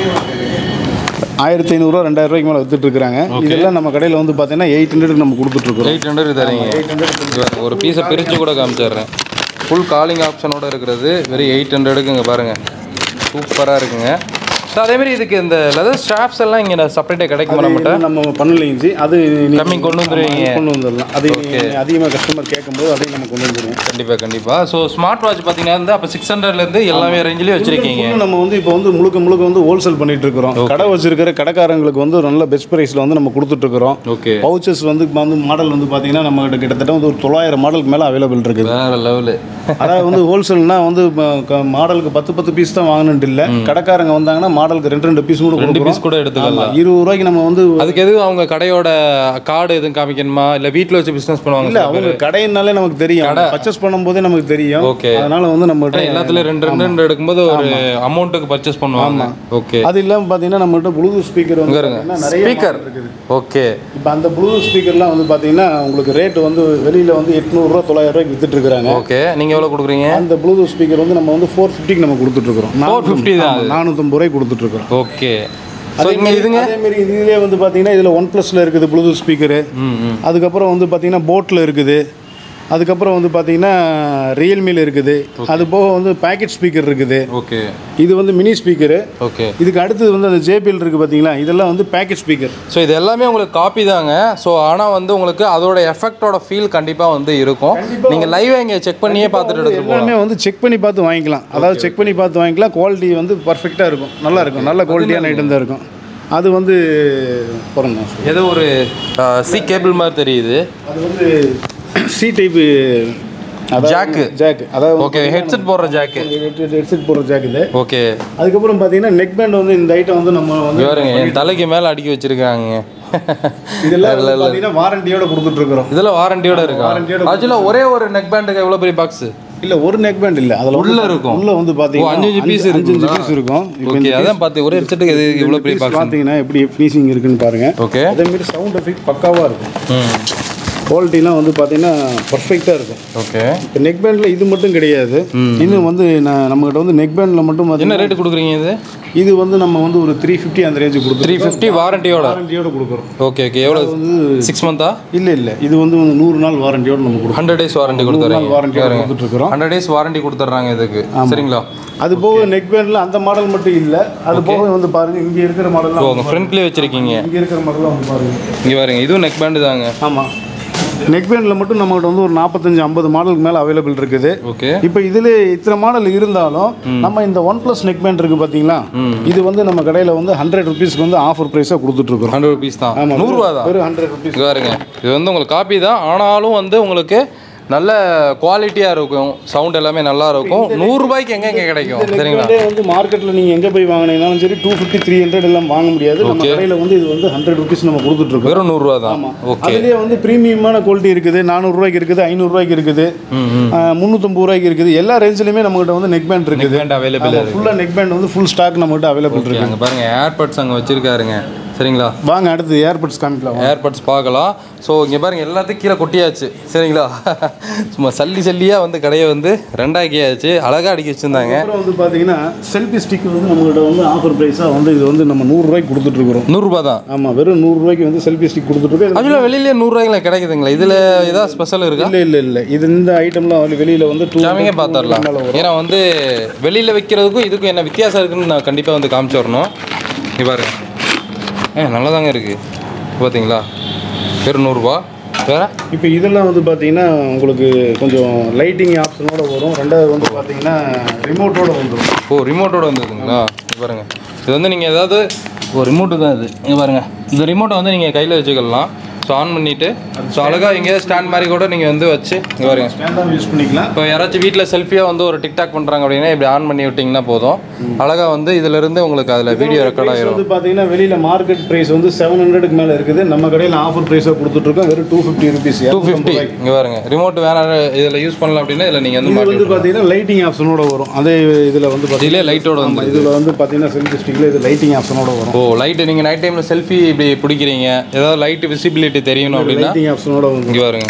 ஆயிரத்தி ஐநூறுரூவா ரெண்டாயிரம் ரூபாய்க்கு மேலே வித்துட்டு இருக்காங்க இதெல்லாம் நம்ம கடையில் வந்து பார்த்தீங்கன்னா எயிட் ஹண்ட்ரட் நம்ம கொடுத்துட்ருக்கோம் எயிட் ஹண்ட்ரட் தரீங்க இங்க ஒரு பீஸை பிரித்து கூட காமிச்சிடுறேன் ஃபுல் காலிங் ஆப்ஷனோட இருக்கிறது வெறும் எயிட் ஹண்ட்ரடுக்கு இங்கே பாருங்கள் சூப்பராக இருக்குங்க ஸோ அதேமாதிரி இதுக்கு இந்த லெதர் ஸ்ட்ராப்ஸ் எல்லாம் இங்கே செப்பரேட்டாக கிடைக்குமா நம்மகிட்ட நம்ம பண்ணலைங்க ஜி அது நீ- கம்மி கொண்டு வந்துருவீங்க கொண்டு வந்துடலாம் அது அதிகமாக கஸ்டமர் கேட்கும்போது அதையும் நம்ம கொண்டு வந்துடுவோம் கண்டிப்பாக கண்டிப்பாக ஸோ ஸ்மார்ட் வாட்ச் பார்த்தீங்கன்னா வந்து அப்போ சிக்ஸ் ஹண்ட்ரட்லேருந்து எல்லாமே ரேஞ்சிலையும் வச்சுருக்கீங்க இன்னும் நம்ம வந்து இப்போ வந்து முழுக்க முழுக்க வந்து ஹோல்சேல் பண்ணிட்டு இருக்கிறோம் கடை வச்சிருக்கிற கடைக்காரங்களுக்கு வந்து ஒரு நல்ல பெஸ்ட் ப்ரைஸில் வந்து நம்ம கொடுத்துட்டு இருக்கிறோம் ஓகே பவுச்சஸ் வந்து இப்ப வந்து மாடல் வந்து பார்த்தீங்கன்னா நம்ம கிட்ட கிட்டத்தட்ட வந்து ஒரு தொள்ளாயிரம் மாடலுக்கு மேலே அவைலபிள் இருக்குது வேற லெவலு அதாவது வந்து ஹோல்சேல்னா வந்து மாடலுக்கு பத்து பத்து பீஸ் தான் வாங்கணுன்ட்டு இல்லை கடைக்காரங்க வந்தாங்கன்னா மாடலுக்கு ரெண்டு ரெண்டு பீஸ் கூட ரெண்டு கொடுக்குறோம் பீஸ் கூட எடுத்துக்கலாம் ஆமா, இருபது ரூபாய்க்கு நம்ம வந்து அதுக்கு எதுவும் அவங்க கடையோட கார்டு எதுவும் காமிக்கணுமா இல்லை வீட்டில் வச்சு பிஸ்னஸ் பண்ணுவாங்க இல்ல அவங்க கடையினாலே நமக்கு தெரியும் பர்ச்சேஸ் பண்ணும்போதே நமக்கு தெரியும் ஓகே அதனால வந்து நம்ம எல்லாத்துலயும் ரெண்டு ரெண்டு ரெண்டு எடுக்கும்போது ஒரு அமௌண்ட்டுக்கு பர்ச்சேஸ் பண்ணுவாங்க ஓகே அது இல்லாமல் பார்த்தீங்கன்னா நம்மகிட்ட ப்ளூடூத் ஸ்பீக்கர் வந்து பார்த்தீங்கன்னா நிறைய ஸ்பீக்கர் model இருக்குது ஓகே இப்போ அந்த ப்ளூடூத் ஸ்பீக்கர்லாம் வந்து பார்த்தீங்கன்னா உங்களுக்கு ரேட் வந்து வெளியில் வந்து எட்நூறுரூவா தொள்ளாயிரம் ரூபாய்க்கு வித்துட்டு இருக்காங்க ஓகே நீங்கள் எவ்வளோ கொடுக்குறீங்க அந்த ப்ளூடூத் ஸ்பீக்கர் வந்து நம்ம வந்து ஃபோர் ஃபிஃப்டிக்கு நம்ம கொடுத்துட்ருக்குறோம் 450 தான் நானூற்றம்பது ரூபாய்க்கு கொடுத்துட்ருக்குறோம் ஓகே ஸோ இங்கே இதுங்க அதேமாரி இதுலேயே வந்து பார்த்தீங்கன்னா இதில் ஒன் ப்ளஸில் இருக்குது ப்ளூடூத் ஸ்பீக்கரு ம் ம் அதுக்கப்புறம் வந்து பார்த்தீங்கன்னா போட்டில் இருக்குது அதுக்கப்புறம் வந்து பார்த்தீங்கன்னா ரியல்மியில் இருக்குது அது போக வந்து பேக்கெட் ஸ்பீக்கர் இருக்குது ஓகே இது வந்து மினி ஸ்பீக்கரு ஓகே இதுக்கு அடுத்தது வந்து அந்த ஜேபிஎல் இருக்குது பார்த்தீங்களா இதெல்லாம் வந்து பேக்கெட் ஸ்பீக்கர் ஸோ இது எல்லாமே உங்களுக்கு காப்பி தாங்க ஸோ ஆனால் வந்து உங்களுக்கு அதோட எஃபெக்டோட ஃபீல் கண்டிப்பாக வந்து இருக்கும் நீங்கள் லைவாக இங்கே செக் பண்ணியே பார்த்துட்டு எடுத்துட்டு போகலாம் எல்லாமே வந்து செக் பண்ணி பார்த்து வாங்கிக்கலாம் அதாவது செக் பண்ணி பார்த்து வாங்கிக்கலாம் குவாலிட்டி வந்து பர்ஃபெக்டாக இருக்கும் நல்லா இருக்கும் நல்ல குவாலிட்டியான ஐட்டம் தான் இருக்கும் அது வந்து பிறந்தோம் ஏதோ ஒரு சி கேபிள் மாதிரி தெரியுது அது வந்து சி டைப்பு Jack. ஜாக் அதாவது ஓகே ஹெட்செட் போடுற ஜாக்கு ஹெட்செட் போடுற ஜாக் இது ஓகே அதுக்கப்புறம் பார்த்தீங்கன்னா நெக் பேண்ட் வந்து இந்த ஐட்டம் வந்து நம்ம வந்து பாருங்க என் தலைக்கு மேலே அடுக்கி வச்சிருக்காங்க இதெல்லாம் வந்து பார்த்தீங்கன்னா வாரண்டியோட கொடுத்துட்ருக்குறோம் இதெல்லாம் வாரண்டியோட இருக்கா வாரண்டியோட ஆக்சுவலாக ஒரே ஒரு நெக் பேண்டுக்கு எவ்வளோ பெரிய பாக்ஸ் இல்லை ஒரு நெக் பேண்ட் இல்லை அதில் உள்ள இருக்கும். உள்ள வந்து பார்த்தீங்கன்னா அஞ்சு அஞ்சு piece அஞ்சு அஞ்சு இருக்குங்களா? பீஸ் இருக்கும் இப்போ ஓகே அதான் பார்த்து ஒரு ஹெட்செட்டுக்கு இது இவ்வளோ பெரிய பாக்ஸ் பார்த்தீங்கன்னா எப்படி ஃபினிஷிங் இருக்குன்னு பாருங்க ஓகே அதேமாரி சவுண்ட் எஃபெக்ட் பக்காவாக இருக்கும் ம் குவாலிட்டிலாம் வந்து பார்த்தீங்கன்னா பர்ஃபெக்டாக இருக்கும் ஓகே இப்போ நெக் பேண்டில் இது மட்டும் கிடையாது இன்னும் வந்து நான் நம்மகிட்ட வந்து நெக் பேண்டில் மட்டும் என்ன பார்த்தீங்கன்னா ரேட்டு கொடுக்குறீங்க இது இது வந்து நம்ம வந்து ஒரு த்ரீ ஃபிஃப்டி அந்த ரேஞ்சு த்ரீ கொடுத்துருக்கோம் ஃபிஃப்டி வாரண்டியோட வாரண்டியோட கொடுக்குறோம் ஓகே ஓகே எவ்வளோ சிக்ஸ் மந்தா இல்லை இல்லை இது வந்து வந்து நூறு நாள் வாரண்டியோட நம்ம கொடுக்குறோம் ஹண்ட்ரட் டேஸ் வாரண்டி நாள் கொடுத்துறீங்க வாரண்டியோட கொடுத்துட்ருக்குறோம் ஹண்ட்ரட் டேஸ் வாரண்டி கொடுத்துட்றாங்க இதுக்கு சரிங்களா அது போக நெக் பேண்டில் அந்த மாடல் மட்டும் இல்லை அது போக வந்து பாருங்க இங்கே இருக்கிற ஸோ மாடல்லாம் உங்கள் ஃப்ரண்ட்லேயே வச்சுருக்கீங்க இங்கே இருக்கிற மாடலாம் வந்து பாருங்க இங்கே பாருங்க இதுவும் நெக் பேண்டு தாங்க ஆமாம் நெக் பேண்டில் மட்டும் நம்மகிட்ட வந்து ஒரு நாற்பத்தஞ்சு ஐம்பது மாடலுக்கு மேலே அவைலபிள் இருக்குது ஓகே இப்போ இதில் இத்தனை மாடல் இருந்தாலும் நம்ம இந்த ஒன் ப்ளஸ் நெக் பேண்ட் இருக்குது பார்த்தீங்களா இது வந்து நம்ம கடையில் வந்து ஹண்ட்ரட் ருபீஸ்க்கு வந்து ஆஃபர் ப்ரைஸாக கொடுத்துட்ருக்குறோம் ஹண்ட்ரட் ருபீஸ் தான் ஆமாம் நூறுரூவா தான் வெறும் ஹண்ட்ரட் ருபீஸ் இங்க பாருங்க இது வந்து உங்களுக்கு காப்பி தான் ஆனாலும் வந்து உங்களுக்கு நல்ல குவாலிட்டியாக இருக்கும் சவுண்ட் எல்லாமே நல்லா இருக்கும் நூறுரூபாய்க்கு எங்கே எங்கே கிடைக்கும் சரிங்களா பேண்டே வந்து மார்க்கெட்டில் நீங்கள் எங்கே போய் வாங்கினீங்கனாலும் சரி டூ ஃபிஃப்டி த்ரீ ஹண்ட்ரட் எல்லாம் வாங்க முடியாது நம்ம கடையில் வந்து இது வந்து ஹண்ட்ரட் ருபீஸ் நம்ம கொடுத்துட்ருக்கோம் வெறும் நூறுரூவா தான் ஓகே அதுலேயே வந்து ப்ரீமியமான குவாலிட்டி இருக்குது நானூறுரூவாய்க்கு இருக்குது ஐநூறுரூவாய்க்கு இருக்குது ம் ம் முந்நூற்றம்பது ரூபாய்க்கு இருக்குது எல்லா ரேஞ்சிலுமே நம்மகிட்ட வந்து நெக் பேண்ட் இருக்குது பேண்ட் அவைலபிள் ஃபுல்லாக நெக் பேண்ட் வந்து ஃபுல் ஸ்டாக் நம்மகிட்ட அவைலபிள் இருக்குது அங்கே பாருங்க ஏர்பட்ஸ் அங்கே வச்சிருக்காருங்க சரிங்களா வாங்க அடுத்து ஏர்பட்ஸ் காமிக்கலாம் ஏர்பட்ஸ் பார்க்கலாம் ஸோ இங்கே பாருங்க எல்லாத்தையும் கீழே கொட்டியாச்சு சரிங்களா சும்மா சல்லி சல்லியாக வந்து கடையை வந்து ரெண்டாக்கியாச்சு அழகாக அடுக்கி வச்சுருந்தாங்க அப்புறம் வந்து பார்த்தீங்கன்னா செல்ஃபி ஸ்டிக் வந்து நம்மகிட்ட வந்து ஆஃபர் ப்ரைஸாக வந்து இது வந்து நம்ம நூறுரூவாய்க்கு கொடுத்துட்ருக்குறோம் நூறுரூபா தான் ஆமாம் வெறும் நூறுரூவாய்க்கு வந்து செல்ஃபி ஸ்டிக் கொடுத்துட்ருக்கோம் ஆக்சுவலாக வெளியிலே நூறுரூவாய்க்குல கிடைக்குதுங்களா இதில் ஏதாவது ஸ்பெஷல் இருக்கா இல்லை இல்லை இல்லை இது இந்த ஐட்டம்லாம் வந்து வெளியில் வந்து டூ சாமிங்க பார்த்துடலாம் ஏன்னா வந்து வெளியில் வைக்கிறதுக்கும் இதுக்கும் என்ன வித்தியாசம் இருக்குன்னு நான் கண்டிப்பாக வந்து காமிச்சு வரணும் இங்க பாருங்க ஏ நல்லா தாங்க இருக்குது பார்த்தீங்களா வெறும் நூறுரூவா வேறு இப்போ இதெல்லாம் வந்து பார்த்தீங்கன்னா உங்களுக்கு கொஞ்சம் லைட்டிங் ஆப்ஷனோட வரும் ரெண்டாவது வந்து பார்த்தீங்கன்னா ரிமோட்டோட வந்துடும் ஓ ரிமோட்டோட வந்ததுங்களா இங்க பாருங்க இது வந்து நீங்கள் ஏதாவது ஒரு ரிமோட்டு தான் இது இங்கே பாருங்க இந்த ரிமோட்டை வந்து நீங்கள் கையில் வச்சுக்கலாம் ஸோ ஆன் பண்ணிவிட்டு ஸோ அழகாக எங்கேயாவது ஸ்டாண்ட் மாதிரி கூட நீங்கள் வந்து வச்சு இங்கே பாருங்க ஸ்டாண்டாக யூஸ் பண்ணிக்கலாம் இப்போ யாராச்சும் வீட்டில் செல்ஃபியாக வந்து ஒரு டிக்டாக் பண்ணுறாங்க அப்படின்னா இப்படி ஆன் பண்ணி விட்டிங்கன்னா போதும் அழகாக வந்து இதிலிருந்து உங்களுக்கு அதில் வீடியோ ரெக்கார்ட் Price ஆயிரும் வந்து பார்த்தீங்கன்னா வெளியில் மார்க்கெட் ப்ரைஸ் வந்து செவன் ஹண்ட்ரடுக்கு மேலே இருக்குது நம்ம கடையில் ஆஃபர் ப்ரைஸாக கொடுத்துட்ருக்கோம் வெறும் two fifty rupees two fifty இங்கே பாருங்க ரிமோட் வேற இதில் யூஸ் பண்ணலாம் அப்படின்னா இதில் நீங்கள் வந்து இது மாட்டி வந்து பார்த்தீங்கன்னா லைட்டிங் ஆப்ஷனோட வரும் அதே இதில் வந்து பார்த்தீங்கன்னா இதிலே லைட்டோட வந்து இதில் வந்து பார்த்தீங்கன்னா செல்ஃபி ஸ்டிக்கில் இது லைட்டிங் ஆப்ஷனோட வரும் ஓ லைட்டு நீங்கள் நைட் டைமில் செல்ஃபி இப்படி பிடிக்கிறீங்க ஏதாவது லைட் விசிபிலிட்டி தெரியணும் அப்படின்னா லைட்டிங் ஆப்ஷனோட வந்து இங்கே பாருங்க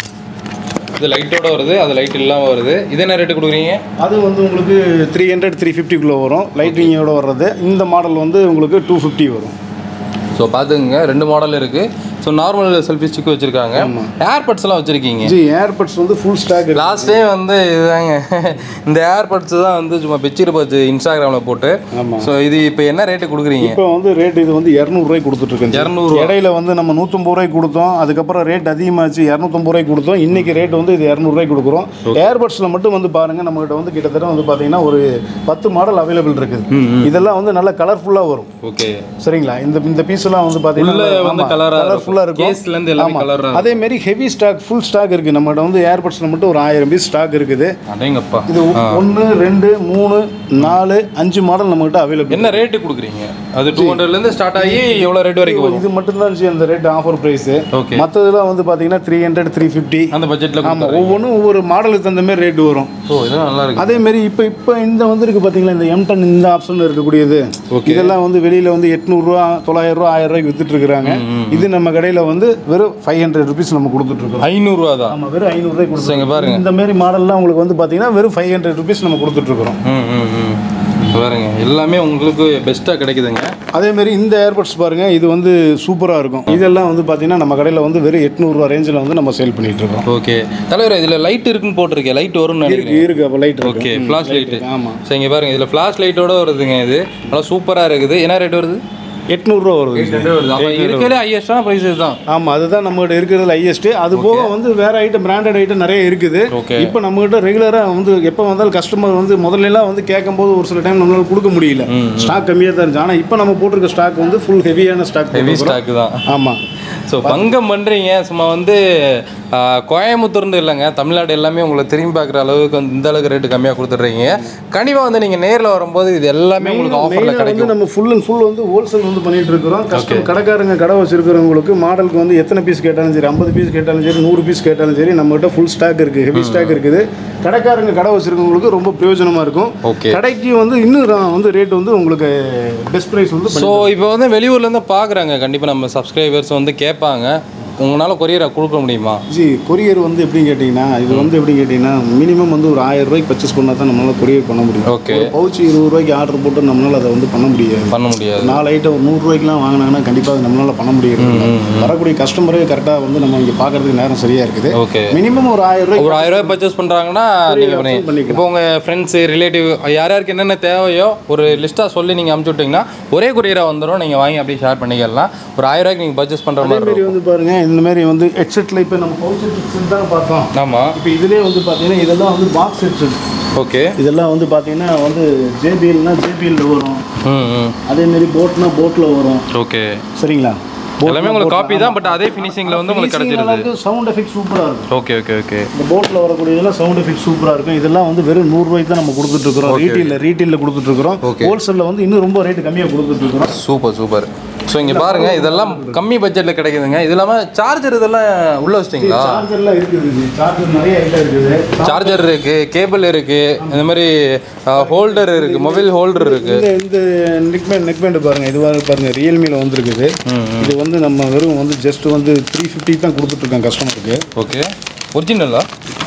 இது லைட்டோட வருது அது லைட் இல்லாமல் வருது இது என்ன ரேட்டு கொடுக்குறீங்க அது வந்து உங்களுக்கு த்ரீ ஹண்ட்ரட் த்ரீ ஃபிஃப்டிக்குள்ளே வரும் லைட்டிங்கோட வர்றது இந்த மாடல் வந்து உங்களுக்கு டூ ஃபிஃப்டி வரும் ஸோ பார்த்துக்குங்க ரெண்டு மாடல் இருக்குது ஸோ நார்மல் செல்ஃபி ஸ்டிக் வச்சுருக்காங்க ஏர்பட்ஸ் எல்லாம் வச்சுருக்கீங்க ஜி ஏர்பட்ஸ் வந்து ஃபுல் ஸ்டாக் லாஸ்ட் டைம் வந்து இதுதாங்க இந்த ஏர்பட்ஸ் தான் வந்து சும்மா பிச்சிரு போச்சு இன்ஸ்டாகிராமில் போட்டு ஆமாம் ஸோ இது இப்போ என்ன ரேட்டு கொடுக்குறீங்க இப்போ வந்து ரேட் இது வந்து இரநூறுவாய்க்கு கொடுத்துட்ருக்கேன் இரநூறுவா இடையில வந்து நம்ம நூற்றம்பது ரூபாய்க்கு கொடுத்தோம் அதுக்கப்புறம் ரேட் அதிகமாச்சு இரநூத்தம்பது ரூபாய்க்கு கொடுத்தோம் இன்னைக்கு ரேட் வந்து இது இரநூறுவாய்க்கு கொடுக்குறோம் ஏர்பட்ஸில் மட்டும் வந்து பாருங்க நம்மகிட்ட வந்து கிட்டத்தட்ட வந்து பார்த்தீங்கன்னா ஒரு பத்து மாடல் அவைலபிள் இருக்குது இதெல்லாம் வந்து நல்லா கலர்ஃபுல்லாக வரும் ஓகே சரிங்களா இந்த இந்த பீஸ் எல்லாம் வந்து உள்ள பார்த்தீங்கன்னா வந்து கலரா கலர்ஃபுல்லாக இருக்கும் கேஸ்லேருந்து எல்லாமே ஆமா. கலரா அதே மாதிரி ஹெவி ஸ்டாக் ஃபுல் ஸ்டாக் இருக்கு நம்மகிட்ட வந்து ஏர்பட்ஸில் மட்டும் ஒரு ஆயிரம் பீஸ் ஸ்டாக் இருக்குது அடேங்கப்பா இது ஒன்று ரெண்டு மூணு நாலு அஞ்சு மாடல் நம்மகிட்ட அவைலபிள் என்ன ரேட்டு கொடுக்குறீங்க அது டூ ஹண்ட்ரட்லேருந்து ஸ்டார்ட் ஆகி எவ்வளோ ரேட் வரைக்கும் வரும் இது மட்டும் தான் அந்த ரேட் ஆஃபர் ப்ரைஸ் ஓகே மற்றதெல்லாம் வந்து பார்த்தீங்கன்னா த்ரீ ஹண்ட்ரட் த்ரீ ஃபிஃப்டி அந்த பட்ஜெட்டில் ஆமாம் ஒவ்வொன்றும் ஒவ்வொரு மாடலுக்கு தகுந்த மாதிரி ரேட் வரும் ஓ இதெல்லாம் நல்லா இருக்கு அதே மாதிரி இப்போ இப்போ இந்த வந்திருக்கு பார்த்தீங்களா இந்த எம்டன் இந்த ஆப்ஷன் இருக்கக்கூடியது இதெல்லாம் வந்து வெளியில் வந்து எட்நூறுரூவா தொள்ளாயிரம் ரூபா ஆயிரம் ரூபாய்க்கு வித்துட்டு இருக்காங்க இது நம்ம கடையில் வந்து வெறும் ஃபைவ் ஹண்ட்ரட் ருபீஸ் நம்ம கொடுத்துட்ருக்கோம் ஐநூறுரூவா தான் ஆமாம் வெறும் ஐநூறுரூவாய்க்கு இங்க கொடுத்துருக்கோம் பாருங்க இந்த மாதிரி மாடல்லாம் உங்களுக்கு வந்து பார்த்தீங்கன்னா வெறும் ஃபைவ் ஹண்ட்ரட் ருபீஸ் நம்ம கொடுத்துட்ருக்குறோம் ம் ம் ம் பாருங்க எல்லாமே உங்களுக்கு பெஸ்ட்டாக கிடைக்குதுங்க அதே மாதிரி இந்த ஏர்பட்ஸ் பாருங்க இது வந்து சூப்பராக இருக்கும் இதெல்லாம் வந்து பார்த்தீங்கன்னா நம்ம கடையில் வந்து வெறும் எட்நூறுரூவா ரேஞ்சில் வந்து நம்ம சேல் பண்ணிட்டு இருக்கோம் ஓகே தலைவர் இதில் லைட் இருக்குன்னு போட்டிருக்கேன் லைட் வரும்னு இருக்கு நினைக்கிறேன் இருக்கு அப்போ லைட் ஓகே ஃப்ளாஷ் லைட்டு ஆமாம் ஸோ இங்கே பாருங்க இதில் ஃப்ளாஷ் லைட்டோட வருதுங்க இது நல்லா சூப்பராக இருக்குது என்ன ரேட் வருது எட்நூறுரூவா வருது வருது அப்போ இருக்கலே ஹையஸ்டான ப்ரைஸ் இதுதான் ஆமாம் அதுதான் நம்மகிட்ட இருக்கிறதுல ஹையஸ்ட் அது போக வந்து வேற ஐட்டம் பிராண்டட் ஐட்டம் நிறைய இருக்குது ஓகே இப்போ நம்மகிட்ட ரெகுலராக வந்து எப்போ வந்தாலும் கஸ்டமர் வந்து முதல்ல எல்லாம் வந்து கேட்கும்போது ஒரு சில டைம் நம்மளால கொடுக்க முடியல ஸ்டாக் கம்மியாக தான் இருந்துச்சு ஆனால் இப்போ நம்ம போட்டிருக்க ஸ்டாக் வந்து ஃபுல் ஹெவியான ஸ்டாக் ஹெவி ஸ்டாக்கு தான் ஆமாம் ஸோ பங்கம் பண்ணுறீங்க சும்மா வந்து ஆ, கோயம்புத்தூர்னு இல்லைங்க தமிழ்நாடு எல்லாமே உங்களை திரும்பி பார்க்குற அளவுக்கு வந்து இந்த அளவுக்கு ரேட்டு கம்மியாக கொடுத்துட்றீங்க கண்டிப்பாக வந்து நீங்கள் நேரில் வரும்போது இது எல்லாமே உங்களுக்கு ஆஃபரில் மெயினாக கிடைக்கும் வந்து நம்ம ஃபுல் அண்ட் ஃபுல் வந்து ஹோல்சேல் வந்து பண்ணிட்டு இருக்கிறோம் கஸ்டமர் கடைக்காரங்க கடை வச்சிருக்கிறவங்களுக்கு மாடலுக்கு வந்து எத்தனை பீஸ் கேட்டாலும் சரி ஐம்பது பீஸ் கேட்டாலும் சரி நூறு பீஸ் கேட்டாலும் சரி நம்மகிட்ட ஃபுல் ஸ்டாக் இருக்குது ஹெவி ஸ்டாக் இருக்குது கடைக்காரங்க கடை வச்சிருக்கவங்களுக்கு ரொம்ப பிரயோஜனமாக இருக்கும் ஓகே கடைக்கு வந்து இன்னும் ரா- வந்து ரேட் வந்து உங்களுக்கு பெஸ்ட் ப்ரைஸ் வந்து ஸோ இப்போ வந்து வெளியூர்லேருந்து பார்க்குறாங்க கண்டிப்பாக நம்ம சப்ஸ்கிரைபர்ஸ் வந்து கேட்பாங்க உங்களால் கொரியரை கொடுக்க முடியுமா ஜி கொரியர் வந்து எப்படின்னு கேட்டிங்கன்னா இது வந்து எப்படின்னு கேட்டிங்கன்னா மினிமம் வந்து ஒரு ஆயிரம் ரூபாய்க்கு பர்ச்சேஸ் பண்ணால் தான் நம்மளால் கொரியர் பண்ண முடியும் ஓகே ஒரு பவுச் இருபது ரூபாய்க்கு ஆர்டர் போட்டு நம்மளால் அதை வந்து பண்ண முடியாது பண்ண முடியாது நாலு ஐட்டம் ஒரு நூறுரூவாய்க்குலாம் வாங்கினாங்கன்னா கண்டிப்பாக அது நம்மளால் பண்ண முடியாது வரக்கூடிய கஸ்டமரே கரெக்டாக வந்து நம்ம இங்கே பார்க்கறதுக்கு நேரம் சரியாக இருக்குது ஓகே மினிமம் ஒரு ஆயிரம் ரூபாய்க்கு ஒரு ஆயிரம் ரூபாய் பர்ச்சேஸ் பண்ணுறாங்கன்னா நீங்கள் பண்ணி பண்ணிக்கலாம். இப்போ உங்கள் ஃப்ரெண்ட்ஸு ரிலேட்டிவ் யார் யாருக்கு என்னென்ன தேவையோ ஒரு லிஸ்ட்டாக சொல்லி நீங்கள் அமுச்சு விட்டிங்கன்னா ஒரே கொரியராக வந்துடும் நீங்கள் வாங்கி அப்படியே ஷேர் பண்ணிக்கலாம் ஒரு ஆயிரம் ரூபாய்க்கு நீங்கள் பர்ச்சேஸ் பண்ணுற மாதிரி அதே மாதிரி வந்து பாருங்க இந்த மாதிரி வந்து ஹெட்செட்டில் இப்போ நம்ம பவுச் ஹெட்செட் தான் பார்த்தோம் இருக்கும் ஆமாம் இப்போ இதுலேயே வந்து பார்த்தீங்கன்னா இதெல்லாம் வந்து பாக்ஸ் ஹெட்செட் ஓகே இதெல்லாம் வந்து பார்த்தீங்கன்னா வந்து ஜேபிஎல்னா ஜேபிஎல்ல வரும் ம் ம் அதே மாதிரி போட்னா போட்டில் வரும் ஓகே சரிங்களா எல்லாமே உங்களுக்கு காப்பி தான் பட் அதே ஃபினிஷிங்கில் வந்து உங்களுக்கு கிடச்சிருது சவுண்ட் எஃபெக்ட் சூப்பராக இருக்கும் ஓகே ஓகே ஓகே இந்த போட்டில் வரக்கூடியதெல்லாம் சவுண்ட் எஃபெக்ட் சூப்பராக இருக்கும் இதெல்லாம் வந்து வெறும் நூறுரூவாய்க்கு தான் நம்ம கொடுத்துட்ருக்குறோம் ரீட்டெயிலில் ரீட்டெயிலில் கொடுத்துட்ருக்குறோம் ஹோல்சேலில் வந்து இன்னும் ரொம்ப ரேட்டு கம்மியாக கொடுத்துட்ருக்குறோம் சூப்பர் சூப்பர் ஸோ இங்கே பாருங்க இதெல்லாம் கம்மி பட்ஜெட்டில் கிடைக்குதுங்க இது இல்லாமல் சார்ஜர் இதெல்லாம் உள்ள வச்சிட்டிங்களா சார்ஜர்லாம் இருக்குது சார்ஜர் நிறைய ஐட்டம் இருக்குது சார்ஜர் இருக்கு கேபிள் இருக்கு இந்த மாதிரி ஹோல்டர் இருக்கு மொபைல் ஹோல்டர் இருக்கு இந்த இந்த நெக் பேண்ட் நெக் பேண்ட் பாருங்க இது வந்து பாருங்க ரியல்மியில் வந்திருக்குது இது வந்து நம்ம வெறும் வந்து ஜஸ்ட் வந்து த்ரீ ஃபிஃப்டி தான் கொடுத்துட்ருக்கோம் கஸ்டமருக்கு ஓகே ஒரிஜினலா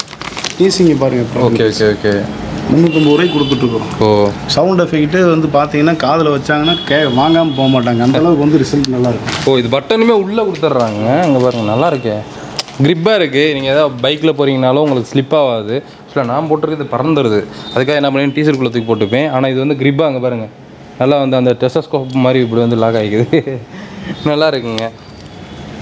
ஈஸிங்க பாருங்க இப்போ ஓகே ஓகே ஓகே முந்நூற்றம்பது ரூபாய்க்கு கொடுத்துட்ருக்குறோம் ஓ சவுண்ட் எஃபெக்ட்டு வந்து பார்த்தீங்கன்னா காதில் வச்சாங்கன்னா கே வாங்காமல் போக மாட்டாங்க அந்த அளவுக்கு வந்து ரிசல்ட் நல்லா இருக்கும் ஓ இது பட்டனுமே உள்ளே கொடுத்துட்றாங்க இங்கே பாருங்க நல்லா இருக்கே கிரிப்பாக இருக்குது நீங்கள் ஏதாவது பைக்கில் போகிறீங்கனாலும் உங்களுக்கு ஸ்லிப் ஆகாது இல்லை நான் போட்டிருக்கிறது பறந்துடுது அதுக்காக என்ன பண்ணி டீசர் குள்ளத்துக்கு போட்டுப்பேன் ஆனால் இது வந்து கிரிப்பாக அங்கே பாருங்கள் நல்லா வந்து அந்த டெஸ்டஸ்கோப் மாதிரி இப்படி வந்து லாக் ஆகிக்குது நல்லா இருக்குங்க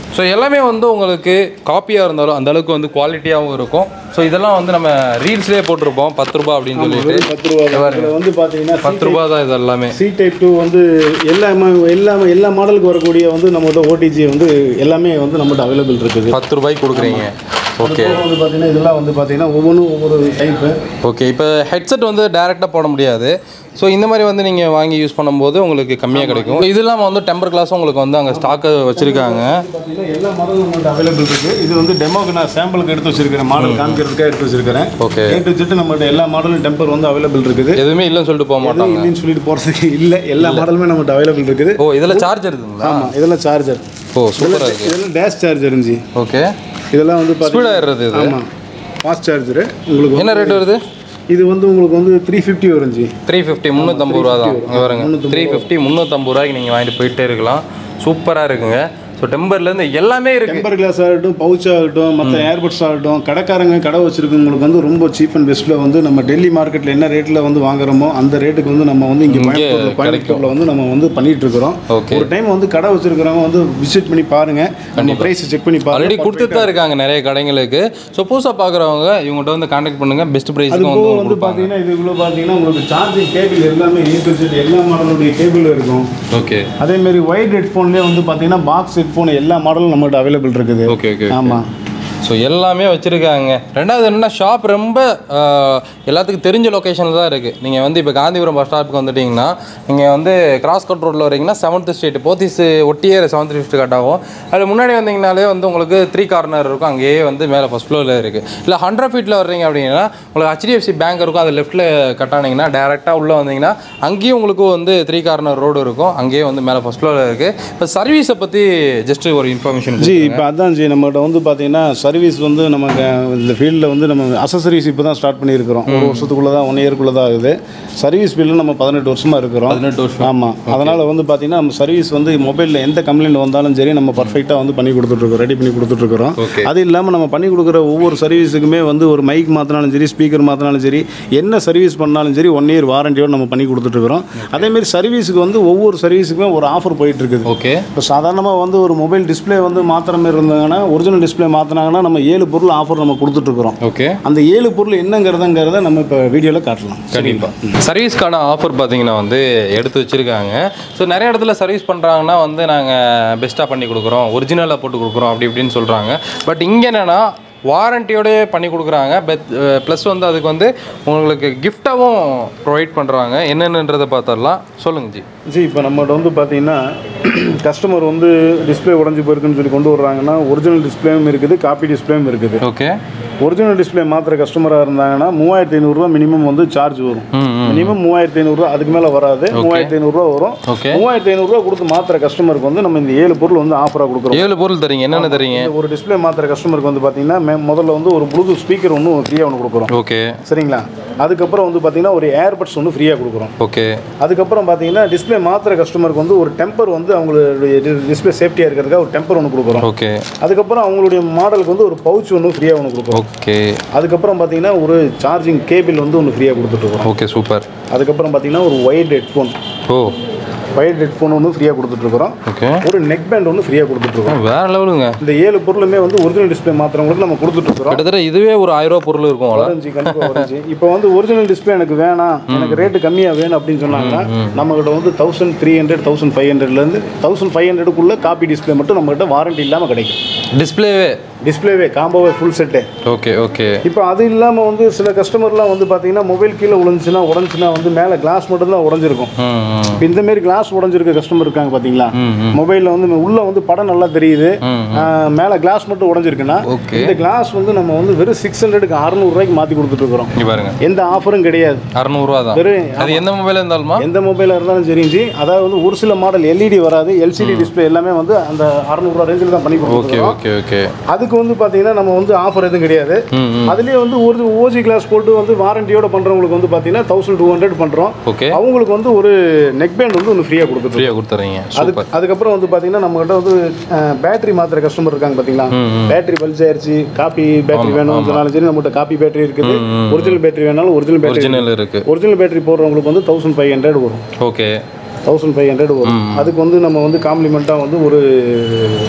ஸோ எல்லாமே வந்து உங்களுக்கு காப்பியாக இருந்தாலும் அந்த அளவுக்கு வந்து குவாலிட்டியாகவும் இருக்கும் ஸோ இதெல்லாம் வந்து நம்ம ரீல்ஸ்லேயே போட்டிருப்போம் பத்து ரூபா அப்படின்னு சொல்லிட்டு பத்து ரூபா தான். இதுல வந்து பார்த்தீங்கன்னா பத்து ரூபா தான் இது எல்லாமே சி டைப் டூ வந்து எல்லா எல்லா எல்லா மாடலுக்கு வரக்கூடிய வந்து நம்மகிட்ட ஓடிஜி வந்து எல்லாமே வந்து நம்மகிட்ட அவைலபிள் இருக்குது பத்து ரூபாய்க்கு கொடுக்குறீங்க ஓகே அப்புறம் வந்து பார்த்தீங்கன்னா இதெல்லாம் வந்து பார்த்தீங்கன்னா ஒவ்வொன்றும் ஒவ்வொரு டைப்பு ஓகே இப்போ ஹெட்செட் வந்து டேரெக்டாக போட முடியாது ஸோ இந்த மாதிரி வந்து நீங்கள் வாங்கி யூஸ் பண்ணும்போது உங்களுக்கு கம்மியாக கிடைக்கும் இது இல்லாமல் வந்து டெம்பர் கிளாஸ் உங்களுக்கு வந்து அங்கே ஸ்டாக்கு வச்சுருக்காங்க பார்த்தீங்கன்னா எல்லா மாடலும் நம்மகிட்ட அவைலபிள் இருக்குது இது வந்து டெமோக்கு நான் சாம்பிளுக்கு எடுத்து வச்சிருக்கிறேன் மாடல் காமிக்கிறதுக்காக எடுத்து வச்சிருக்கிறேன் ஓகே ஏ டு ஜெட் நம்மகிட்ட எல்லா மாடலும் டெம்பர் வந்து அவைலபிள் இருக்குது எதுவுமே இல்லைன்னு சொல்லிட்டு போக மாட்டாங்க இல்லைன்னு சொல்லிட்டு போகிறதுக்கு இல்லை எல்லா மாடலுமே நம்மகிட்ட அவைலபிள் இருக்குது ஓ இதில் சார்ஜ் இருக்குங்களா ஆமாம் இதெல்லாம் சார்ஜர் ஓ சூப்பராக இருக்குது இதெல்லாம் டேஷ் சார்ஜர் இருந்துச்சு ஓகே இதெல்லாம் வந்து ஸ்பீட் பார்த்தீங்கன்னா ஆயிடுறது இது ஆமாம் ஃபாஸ்ட் சார்ஜரு உங்களுக்கு என்ன ரேட் வருது இது வந்து உங்களுக்கு வந்து த்ரீ ஃபிஃப்டி வருந்துச்சு த்ரீ ஃபிஃப்டி முந்நூற்றம்பது ரூபா தான் இங்கே பாருங்க த்ரீ ஃபிஃப்டி முந்நூற்றம்பது ரூபாய்க்கு நீங்கள் வாங்கிட்டு போயிட்டே இருக்கலாம் சூப்பராக இருக்குங்க ஸோ டெம்பர்லேருந்து எல்லாமே இருக்குது டெம்பர் கிளாஸ் ஆகட்டும் பவுச் ஆகட்டும் மற்ற ஏர்பட்ஸ் ஆகட்டும் கடைக்காரங்க கடை வச்சிருக்கவங்களுக்கு வந்து ரொம்ப சீப் அண்ட் பெஸ்ட்டில் வந்து நம்ம டெல்லி மார்க்கெட்டில் என்ன ரேட்டில் வந்து வாங்குறோமோ அந்த ரேட்டுக்கு வந்து நம்ம வந்து இங்கே கோயம்புத்தூர்ல கோயம்புத்தூரில் வந்து நம்ம வந்து பண்ணிட்டு இருக்கிறோம் Okay. ஒரு டைம் வந்து கடை வச்சிருக்கிறவங்க வந்து விசிட் பண்ணி பாருங்க நம்ம ப்ரைஸ் செக் பண்ணி பாருங்க ஆல்ரெடி கொடுத்துட்டு தான் இருக்காங்க நிறைய கடைங்களுக்கு ஸோ புதுசாக பார்க்குறவங்க இவங்ககிட்ட வந்து கான்டாக்ட் பண்ணுங்கள் பெஸ்ட் அது ப்ரைஸுக்கு போக வந்து வந்து பார்த்தீங்கன்னா இதுக்குள்ள பார்த்தீங்கன்னா உங்களுக்கு சார்ஜிங் கேபிள் எல்லாமே ஏ டு Z எல்லா மாடலுடைய கேபிள் இருக்கும் ஓகே அதே மாதிரி ஒயிட் ஹெட்ஃபோன்லேயே வந்து பார்த்தீங்கன்னா பாக்ஸ் ஹெட்ஃபோன் எல்லா மாடலும் நம்மகிட்ட அவைலபிள் இருக்குது ஓகே ஓகே ஆமாம் ஸோ எல்லாமே வச்சுருக்காங்க ரெண்டாவது என்னன்னா ஷாப் ரொம்ப ஆஹ், எல்லாத்துக்கும் தெரிஞ்ச லொக்கேஷனில் தான் இருக்குது நீங்கள் வந்து இப்போ காந்திபுரம் பஸ் ஸ்டாப்புக்கு வந்துட்டிங்கன்னா நீங்கள் வந்து கிராஸ் கட் ரோட்டில் வரீங்கன்னா செவன்த் ஸ்ட்ரீட் போத்தீஸ் ஒட்டியே செவன்த் ஸ்ட்ரீட் கட் ஆகும் அதில் முன்னாடி வந்தீங்கனாலே வந்து உங்களுக்கு த்ரீ கார்னர் இருக்கும் அங்கேயே வந்து மேலே ஃபஸ்ட் ஃப்ளோரில் இருக்குது இல்லை ஹண்ட்ரட் ஃபீட்டில் வர்றீங்க அப்படின்னா உங்களுக்கு ஹெச்டிஎஃப்சி பேங்க் இருக்கும் அது லெஃப்ட்டில் கட் ஆனீங்கன்னா டேரெக்டாக உள்ளே வந்தீங்கன்னா அங்கேயும் உங்களுக்கு வந்து த்ரீ கார்னர் ரோடு இருக்கும் அங்கேயே வந்து மேலே ஃபஸ்ட் ஃப்ளோரில் இருக்குது இப்போ சர்வீஸை பற்றி ஜஸ்ட் ஒரு இன்ஃபர்மேஷன் ஜி இப்போ அதான் ஜி நம்மகிட்ட வந்து பார்த்தீங்கன்னா சர்வீஸ் வந்து நமக்கு இந்த ஃபீல்டில் வந்து நம்ம அசசரிஸ் இப்போ தான் ஸ்டார்ட் பண்ணியிருக்கிறோம் ஒரு வருஷத்துக்குள்ளே தான் ஒன் இயர்க்குள்ளே தான் ஆகுது சர்வீஸ் ஃபீல்டில் நம்ம பதினெட்டு வருஷமாக இருக்கிறோம் பதினெட்டு வருஷம் ஆமாம் அதனால் வந்து பார்த்தீங்கன்னா நம்ம சர்வீஸ் வந்து மொபைலில் எந்த கம்ப்ளைண்ட் வந்தாலும் சரி நம்ம பர்ஃபெக்டாக வந்து பண்ணி கொடுத்துட்ருக்கோம் ரெடி பண்ணி கொடுத்துட்ருக்குறோம் Okay. அது இல்லாமல் நம்ம பண்ணி கொடுக்குற ஒவ்வொரு சர்வீஸுக்குமே வந்து ஒரு மைக் மாற்றினாலும் சரி ஸ்பீக்கர் மாற்றினாலும் சரி என்ன சர்வீஸ் பண்ணாலும் சரி ஒன் இயர் வாரண்டியோடு நம்ம பண்ணி கொடுத்துட்ருக்குறோம் அதேமாரி சர்வீஸுக்கு வந்து ஒவ்வொரு சர்வீஸுக்குமே ஒரு ஆஃபர் போயிட்டு இருக்குது ஓகே இப்போ சாதாரணமாக வந்து ஒரு மொபைல் டிஸ்ப்ளே வந்து மாத்திர மாதிரி இருந்தாங்கன்னா ஒரிஜினல் டிஸ்ப்ளே மாற்றினாங்கன்னா நம்ம ஏழு பொருள் ஆஃபர் நம்ம கொடுத்துட்ருக்குறோம் ஓகே அந்த ஏழு பொருள் என்னங்கிறதுங்கிறத நம்ம இப்போ வீடியோவில் காட்டலாம் கண்டிப்பாக சர்வீஸ்க்கான ஆஃபர் பார்த்தீங்கன்னா வந்து எடுத்து வச்சுருக்காங்க ஸோ நிறைய இடத்துல சர்வீஸ் பண்ணுறாங்கன்னா வந்து நாங்கள் பெஸ்ட்டாக பண்ணி கொடுக்குறோம் ஒரிஜினலாக போட்டு கொடுக்குறோம் அப்படி இப்படின்னு சொல்கிறாங்க பட் இங்கே என்னென்னா வாரண்டியோடய பண்ணி கொடுக்குறாங்க பெத் ப்ளஸ் வந்து அதுக்கு வந்து உங்களுக்கு கிஃப்டாகவும் ப்ரொவைட் பண்ணுறாங்க என்னென்னன்றதை பார்த்துடலாம் சொல்லுங்க ஜி ஜி இப்போ நம்மகிட்ட வந்து பார்த்தீங்கன்னா கஸ்டமர் வந்து டிஸ்ப்ளே உடஞ்சி போயிருக்குன்னு சொல்லி கொண்டு வர்றாங்கன்னா ஒரிஜினல் டிஸ்ப்ளேவும் இருக்குது காப்பி டிஸ்ப்ளேவும் இருக்குது ஓகே ஒரிஜினல் டிஸ்ப்ளே மாத்திர கஸ்டமராக இருந்தாங்கன்னா மூவாயிரத்தி ஐநூறுரூவா மினிமம் வந்து சார்ஜ் வரும் ம் ம் மினிமம் மூவாயிரத்தி ஐநூறுரூவா அதுக்கு மேலே வராது மூவாயிரத்தி ஐநூறுரூவா வரும் ஓகே மூவாயிரத்தி ஐநூறுரூவா கொடுத்து மாத்திர கஸ்டமருக்கு வந்து நம்ம இந்த ஏழு பொருள் வந்து ஆஃபராக கொடுக்குறோம் ஏழு பொருள் தரீங்க என்னென்ன தரீங்க இந்த ஒரு டிஸ்ப்ளே மாத்திர கஸ்டமருக்கு வந்து பார்த்தீங்கன்னா மே- முதல்ல வந்து ஒரு ப்ளூடூத் ஸ்பீக்கர் ஒன்று ஃப்ரீயாக ஒன்று கொடுக்குறோம் ஓகே சரிங்களா அதுக்கப்புறம் வந்து பார்த்தீங்கன்னா ஒரு ஏர்பட்ஸ் ஒன்று ஃப்ரீயாக கொடுக்குறோம் ஓகே அதுக்கப்புறம் பார்த்தீங்கன்னா டிஸ்ப்ளே மாத்திர கஸ்டமருக்கு வந்து ஒரு டெம்பர் வந்து அவங்களுடைய டிஸ்ப்ளே சேஃப்டியாக இருக்கிறதுக்காக ஒரு டெம்பர் ஒன்று கொடுக்குறோம் ஓகே அதுக்கப்புறம் அவங்களுடைய மாடலுக்கு வந்து ஒரு பவுச் ஒன்று ஃப்ரீயாக ஒன்று கொடுக்குறோம் ஓகே அதுக்கப்புறம் பார்த்தீங்கன்னா ஒரு சார்ஜிங் கேபிள் வந்து ஒன்று ஃப்ரீயாக கொடுத்துட்ருக்குறோம் ஓகே சூப்பர் அதுக்கப்புறம் பார்த்தீங்கன்னா ஒரு ஒயர்ட் ஹெட்ஃபோன் ஓ ஒயர்ட் ஹெட்ஃபோன் ஒன்று ஃப்ரீயாக கொடுத்துட்ருக்குறோம் ஓகே ஒரு நெக் பேண்ட் ஒன்று ஃப்ரீயாக கொடுத்துட்ருக்கோம் வேற லெவலுங்க இந்த ஏழு பொருளுமே வந்து ஒரிஜினல் டிஸ்ப்ளே மாத்திரங்களுக்கு நம்ம கொடுத்துட்ருக்குறோம் கிட்டத்தட்ட இதுவே ஒரு ஆயிரம் ரூபா பொருள் இருக்கும் அவ்வளோ வரஞ்சி கண்டிப்பாக வரஞ்சி இப்போ வந்து ஒரிஜினல் டிஸ்ப்ளே எனக்கு வேணாம் எனக்கு ரேட்டு கம்மியாக வேணும் அப்படின்னு சொன்னாங்கன்னா நம்மகிட்ட வந்து thousand three hundred thousand five ஹண்ட்ரட்லேருந்து தௌசண்ட் ஃபைவ் ஹண்ட்ரடுக்குள்ளே காப்பி டிஸ்ப்ளே மட்டும் நம்மகிட்ட வாரண்டி இல்லாமல் கிடைக்கும் டிஸ்பிளேவே டிஸ்ப்ளேவே காம்போவே ஃபுல் செட்டு ஓகே ஓகே இப்போ அது இல்லாமல் வந்து சில கஸ்டமர்லாம் வந்து பார்த்தீங்கன்னா மொபைல் கீழே உடஞ்சுன்னா உடஞ்சுன்னா வந்து மேலே கிளாஸ் மட்டும் தான் உடஞ்சிருக்கும் ம் ம் இப்போ இந்த மாதிரி கிளாஸ் உடஞ்சிருக்க கஸ்டமர் இருக்காங்க பார்த்தீங்களா ம், மொபைலில் வந்து உள்ள வந்து படம் நல்லா தெரியுது ம், ஆஹ் மேலே கிளாஸ் மட்டும் உடஞ்சிருக்குன்னா ஓகே இந்த கிளாஸ் வந்து நம்ம வந்து வெறும் சிக்ஸ் ஹண்ட்ரடுக்கு அறநூறுவாய்க்கு மாற்றி கொடுத்துட்ருக்குறோம் இங்க பாருங்க எந்த ஆஃபரும் கிடையாது அறநூறுவா தான் வெறும் அது எந்த மொபைல் இருந்தாலுமா எந்த மொபைலாக இருந்தாலும் சரிஞ்சு அதாவது வந்து ஒரு சில மாடல் எல்இடி வராது எல்சிடி டிஸ்ப்ளே எல்லாமே வந்து அந்த அறநூறுவா ரேஞ்சில் தான் பண்ணி ஓகே கொடுத்துருக்கோம் ஓகே ஓகே அதுக்கு வந்து பார்த்தீங்கன்னா நம்ம வந்து ஆஃபர் எதுவும் கிடையாது ம் ம் அதுலேயே வந்து ஒரு ஓஜி கிளாஸ் போட்டு வந்து வாரண்டியோட பண்ணுறவங்களுக்கு வந்து பார்த்தீங்கன்னா தௌசண்ட் டூ ஹண்ட்ரட் பண்ணுறோம் ஓகே அவங்களுக்கு வந்து ஒரு நெக் பேண்ட் வந்து ஒன்று ஃப்ரீயாக கொடுத்துருக்கோம் ஃப்ரீயாக கொடுத்துறீங்க அதுக்கு சூப்பர் அதுக்கப்புறம் வந்து பார்த்தீங்கன்னா நம்மகிட்ட வந்து பேட்டரி மாத்திர கஸ்டமர் இருக்காங்க பார்த்தீங்களா ம், ம். பேட்டரி பல்ஸ் ஆயிருச்சு காப்பி பேட்டரி வேணும்னு சொன்னாலும் சரி நம்மகிட்ட காப்பி பேட்டரி இருக்குது ஒரிஜினல் பேட்டரி வேணாலும் ஒரிஜினல் பேட்டரி ஒரிஜினல் இருக்கு ஒரிஜினல் பேட்டரி போடுறவங்களுக்கு வந்து தௌசண்ட் ஃபைவ் ஹண்ட்ரட் வரும் ஓகே தௌசண்ட் ஃபைவ் ஹண்ட்ரட் வரும் அதுக்கு வந்து நம்ம வந்து காம்ப்ளிமெண்ட்டாக வந்து ஒரு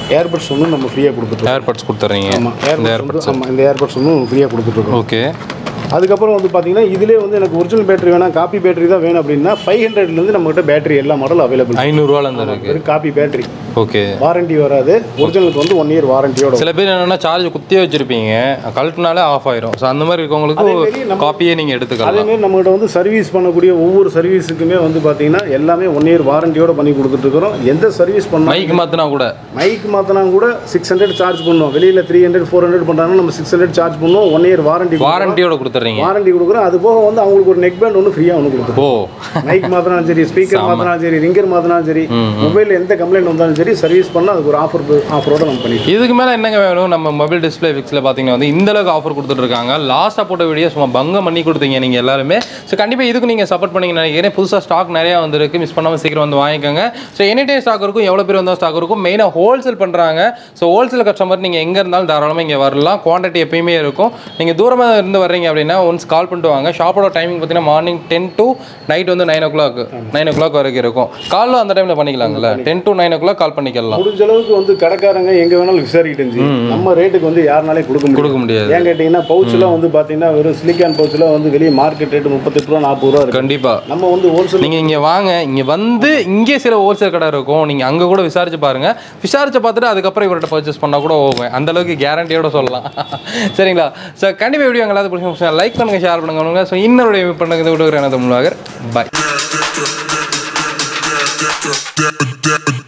ஏர்பட்ஸ் ஒன்று நம்ம ஃப்ரீயாக கொடுத்துட்ருக்கோம் ஏர்பட்ஸ் கொடுத்துட்றீங்க ஆமாம் இந்த ஏர்பட்ஸ் வந்து ஆமாம் இந்த ஏர்பட்ஸ் ஒன்று ஃப்ரீயாக கொடுத்துட்ருக்கோம் ஓகே அதுக்கப்புறம் வந்து பார்த்தீங்கன்னா இதிலே வந்து எனக்கு ஒரிஜினல் பேட்டரி வேணாம் காப்பி பேட்டரி தான் வேணும் அப்படின்னா ஃபைவ் ஹண்ட்ரட்லேருந்து நம்மகிட்ட பேட்டரி எல்லா மாடல் அவைலபிள் ஐநூறுரூவால இருந்து இருக்கு வெறும் காப்பி பேட்டரி ஓகே வாரண்டி வராது ஒரிஜினலுக்கு வந்து ஒன் இயர் வாரண்டியோட சில பேர் என்னன்னா சார்ஜ் குத்தியே வச்சிருப்பீங்க கழட்டினாலே ஆஃப் ஆயிரும் ஸோ அந்த மாதிரி இருக்கவங்களுக்கு காப்பியே நீங்கள் எடுத்துக்கலாம் அதேமாரி நம்மகிட்ட வந்து சர்வீஸ் பண்ணக்கூடிய ஒவ்வொரு சர்வீஸுக்குமே வந்து பார்த்தீங்கன்னா எல்லாமே ஒன் இயர் வாரண்டியோட பண்ணி கொடுத்துட்ருக்குறோம் எந்த சர்வீஸ் பண்ணால் மைக் மாற்றினா கூட மைக் மாற்றினா கூட சிக்ஸ் ஹண்ட்ரட் சார்ஜ் பண்ணுவோம் வெளியில் த்ரீ ஹண்ட்ரட் ஃபோர் ஹண்ட்ரட் பண்ணுறாங்கன்னா நம்ம சிக்ஸ் ஹண்ட்ரட் சார்ஜ் பண்ணுவோம் ஒன் இயர் வாரண்டி வாரண்டியோட கொடுத்துட்றீங்க வாரண்டி கொடுக்குறோம் அது போக வந்து அவங்களுக்கு ஒரு நெக் பேண்ட் ஒன்று ஃப்ரீயாக ஒன்று கொடுத்துருவோம் ஓ மைக் மாற்றினாலும் சரி ஸ்பீக்கர் மாற்றினாலும் சரி ரிங்கர் மாற்றினாலும் சரி மொபைலில் எந்த கம்ப்ளைண்ட் வந்தாலும் சரி சர்வீஸ் பண்ணால் அதுக்கு ஒரு ஆஃபர் ஆஃபரோட நம்ம பண்ணிடுவோம் இதுக்கு மேலே என்னங்க வேணும் நம்ம மொபைல் டிஸ்பிளே ஃபிக்ஸில் பார்த்தீங்கன்னா வந்து இந்த அளவுக்கு ஆஃபர் கொடுத்துட்ருக்காங்க லாஸ்ட்டாக போட்ட வீடியோ சும்மா பங்கம் பண்ணி கொடுத்தீங்க நீங்கள் எல்லாருமே ஸோ கண்டிப்பாக இதுக்கு நீங்கள் சப்போர்ட் பண்ணீங்கன்னு நினைக்கிறேன் புதுசாக ஸ்டாக் நிறையா வந்திருக்கு மிஸ் பண்ணாமல் சீக்கிரம் வந்து வாங்கிக்கோங்க ஸோ எனி டைம் ஸ்டாக் இருக்கும் எவ்வளோ பேர் வந்தால் ஸ்டாக் இருக்கும் மெயினாக ஹோல்சேல் பண்ணுறாங்க ஸோ ஹோல்சேல் கஸ்டமர் நீங்கள் எங்கே இருந்தாலும் தாராளமாக இங்கே வரலாம் குவான்டிட்டி எப்பயுமே இருக்கும் நீங்கள் தூரமாக இருந்து வர்றீங்க அப்படின்னா ஒன்ஸ் கால் பண்ணிட்டு வாங்க ஷாப்போட டைமிங் பார்த்தீங்கன்னா மார்னிங் டென் டு நைட் வந்து nine o'clock nine o'clock வரைக்கும் இருக்கும் காலில் அந்த டைமில் பண்ணிக்கலாங்கல்ல ten to nine o'clock call பண்ணிக்கலாம் முடிஞ்ச அளவுக்கு வந்து கடைக்காரங்க எங்க வேணாலும் விசாரிக்கிட்டு இருந்துச்சு நம்ம ரேட்டுக்கு வந்து யாருனாலையும் கொடுக்க முடியும் கொடுக்க முடியாது ஏன் கேட்டிங்கன்னா பவுச்லாம் வந்து பார்த்தீங்கன்னா வெறும் சிலிக்கான் பவுச்லாம் வந்து வெளியே மார்க்கெட் ரேட்டு முப்பத்தெட்டு ரூபா நாற்பது ரூபா இருக்கு கண்டிப்பாக நம்ம வந்து ஹோல்சேல் நீங்கள் இங்கே வாங்க இங்கே வந்து இங்கே சில ஹோல்சேல் கடை இருக்கும் நீங்கள் அங்கே கூட விசாரிச்சு பாருங்க விசாரிச்சு பார்த்துட்டு அதுக்கப்புறம் இவர்கிட்ட பர்ச்சேஸ் பண்ணால் கூட போவேன் அந்த அளவுக்கு கேரண்டியோட சொல்லலாம் சரிங்களா ஸோ கண்டிப்பாக வீடியோ எங்களாவது பிடிச்ச லைக் பண்ணுங்க ஷேர் பண்ணுங்க ஸோ இன்னொரு வீடியோ பண்ணுறது விடுகிற எனது முன்னாக பாய்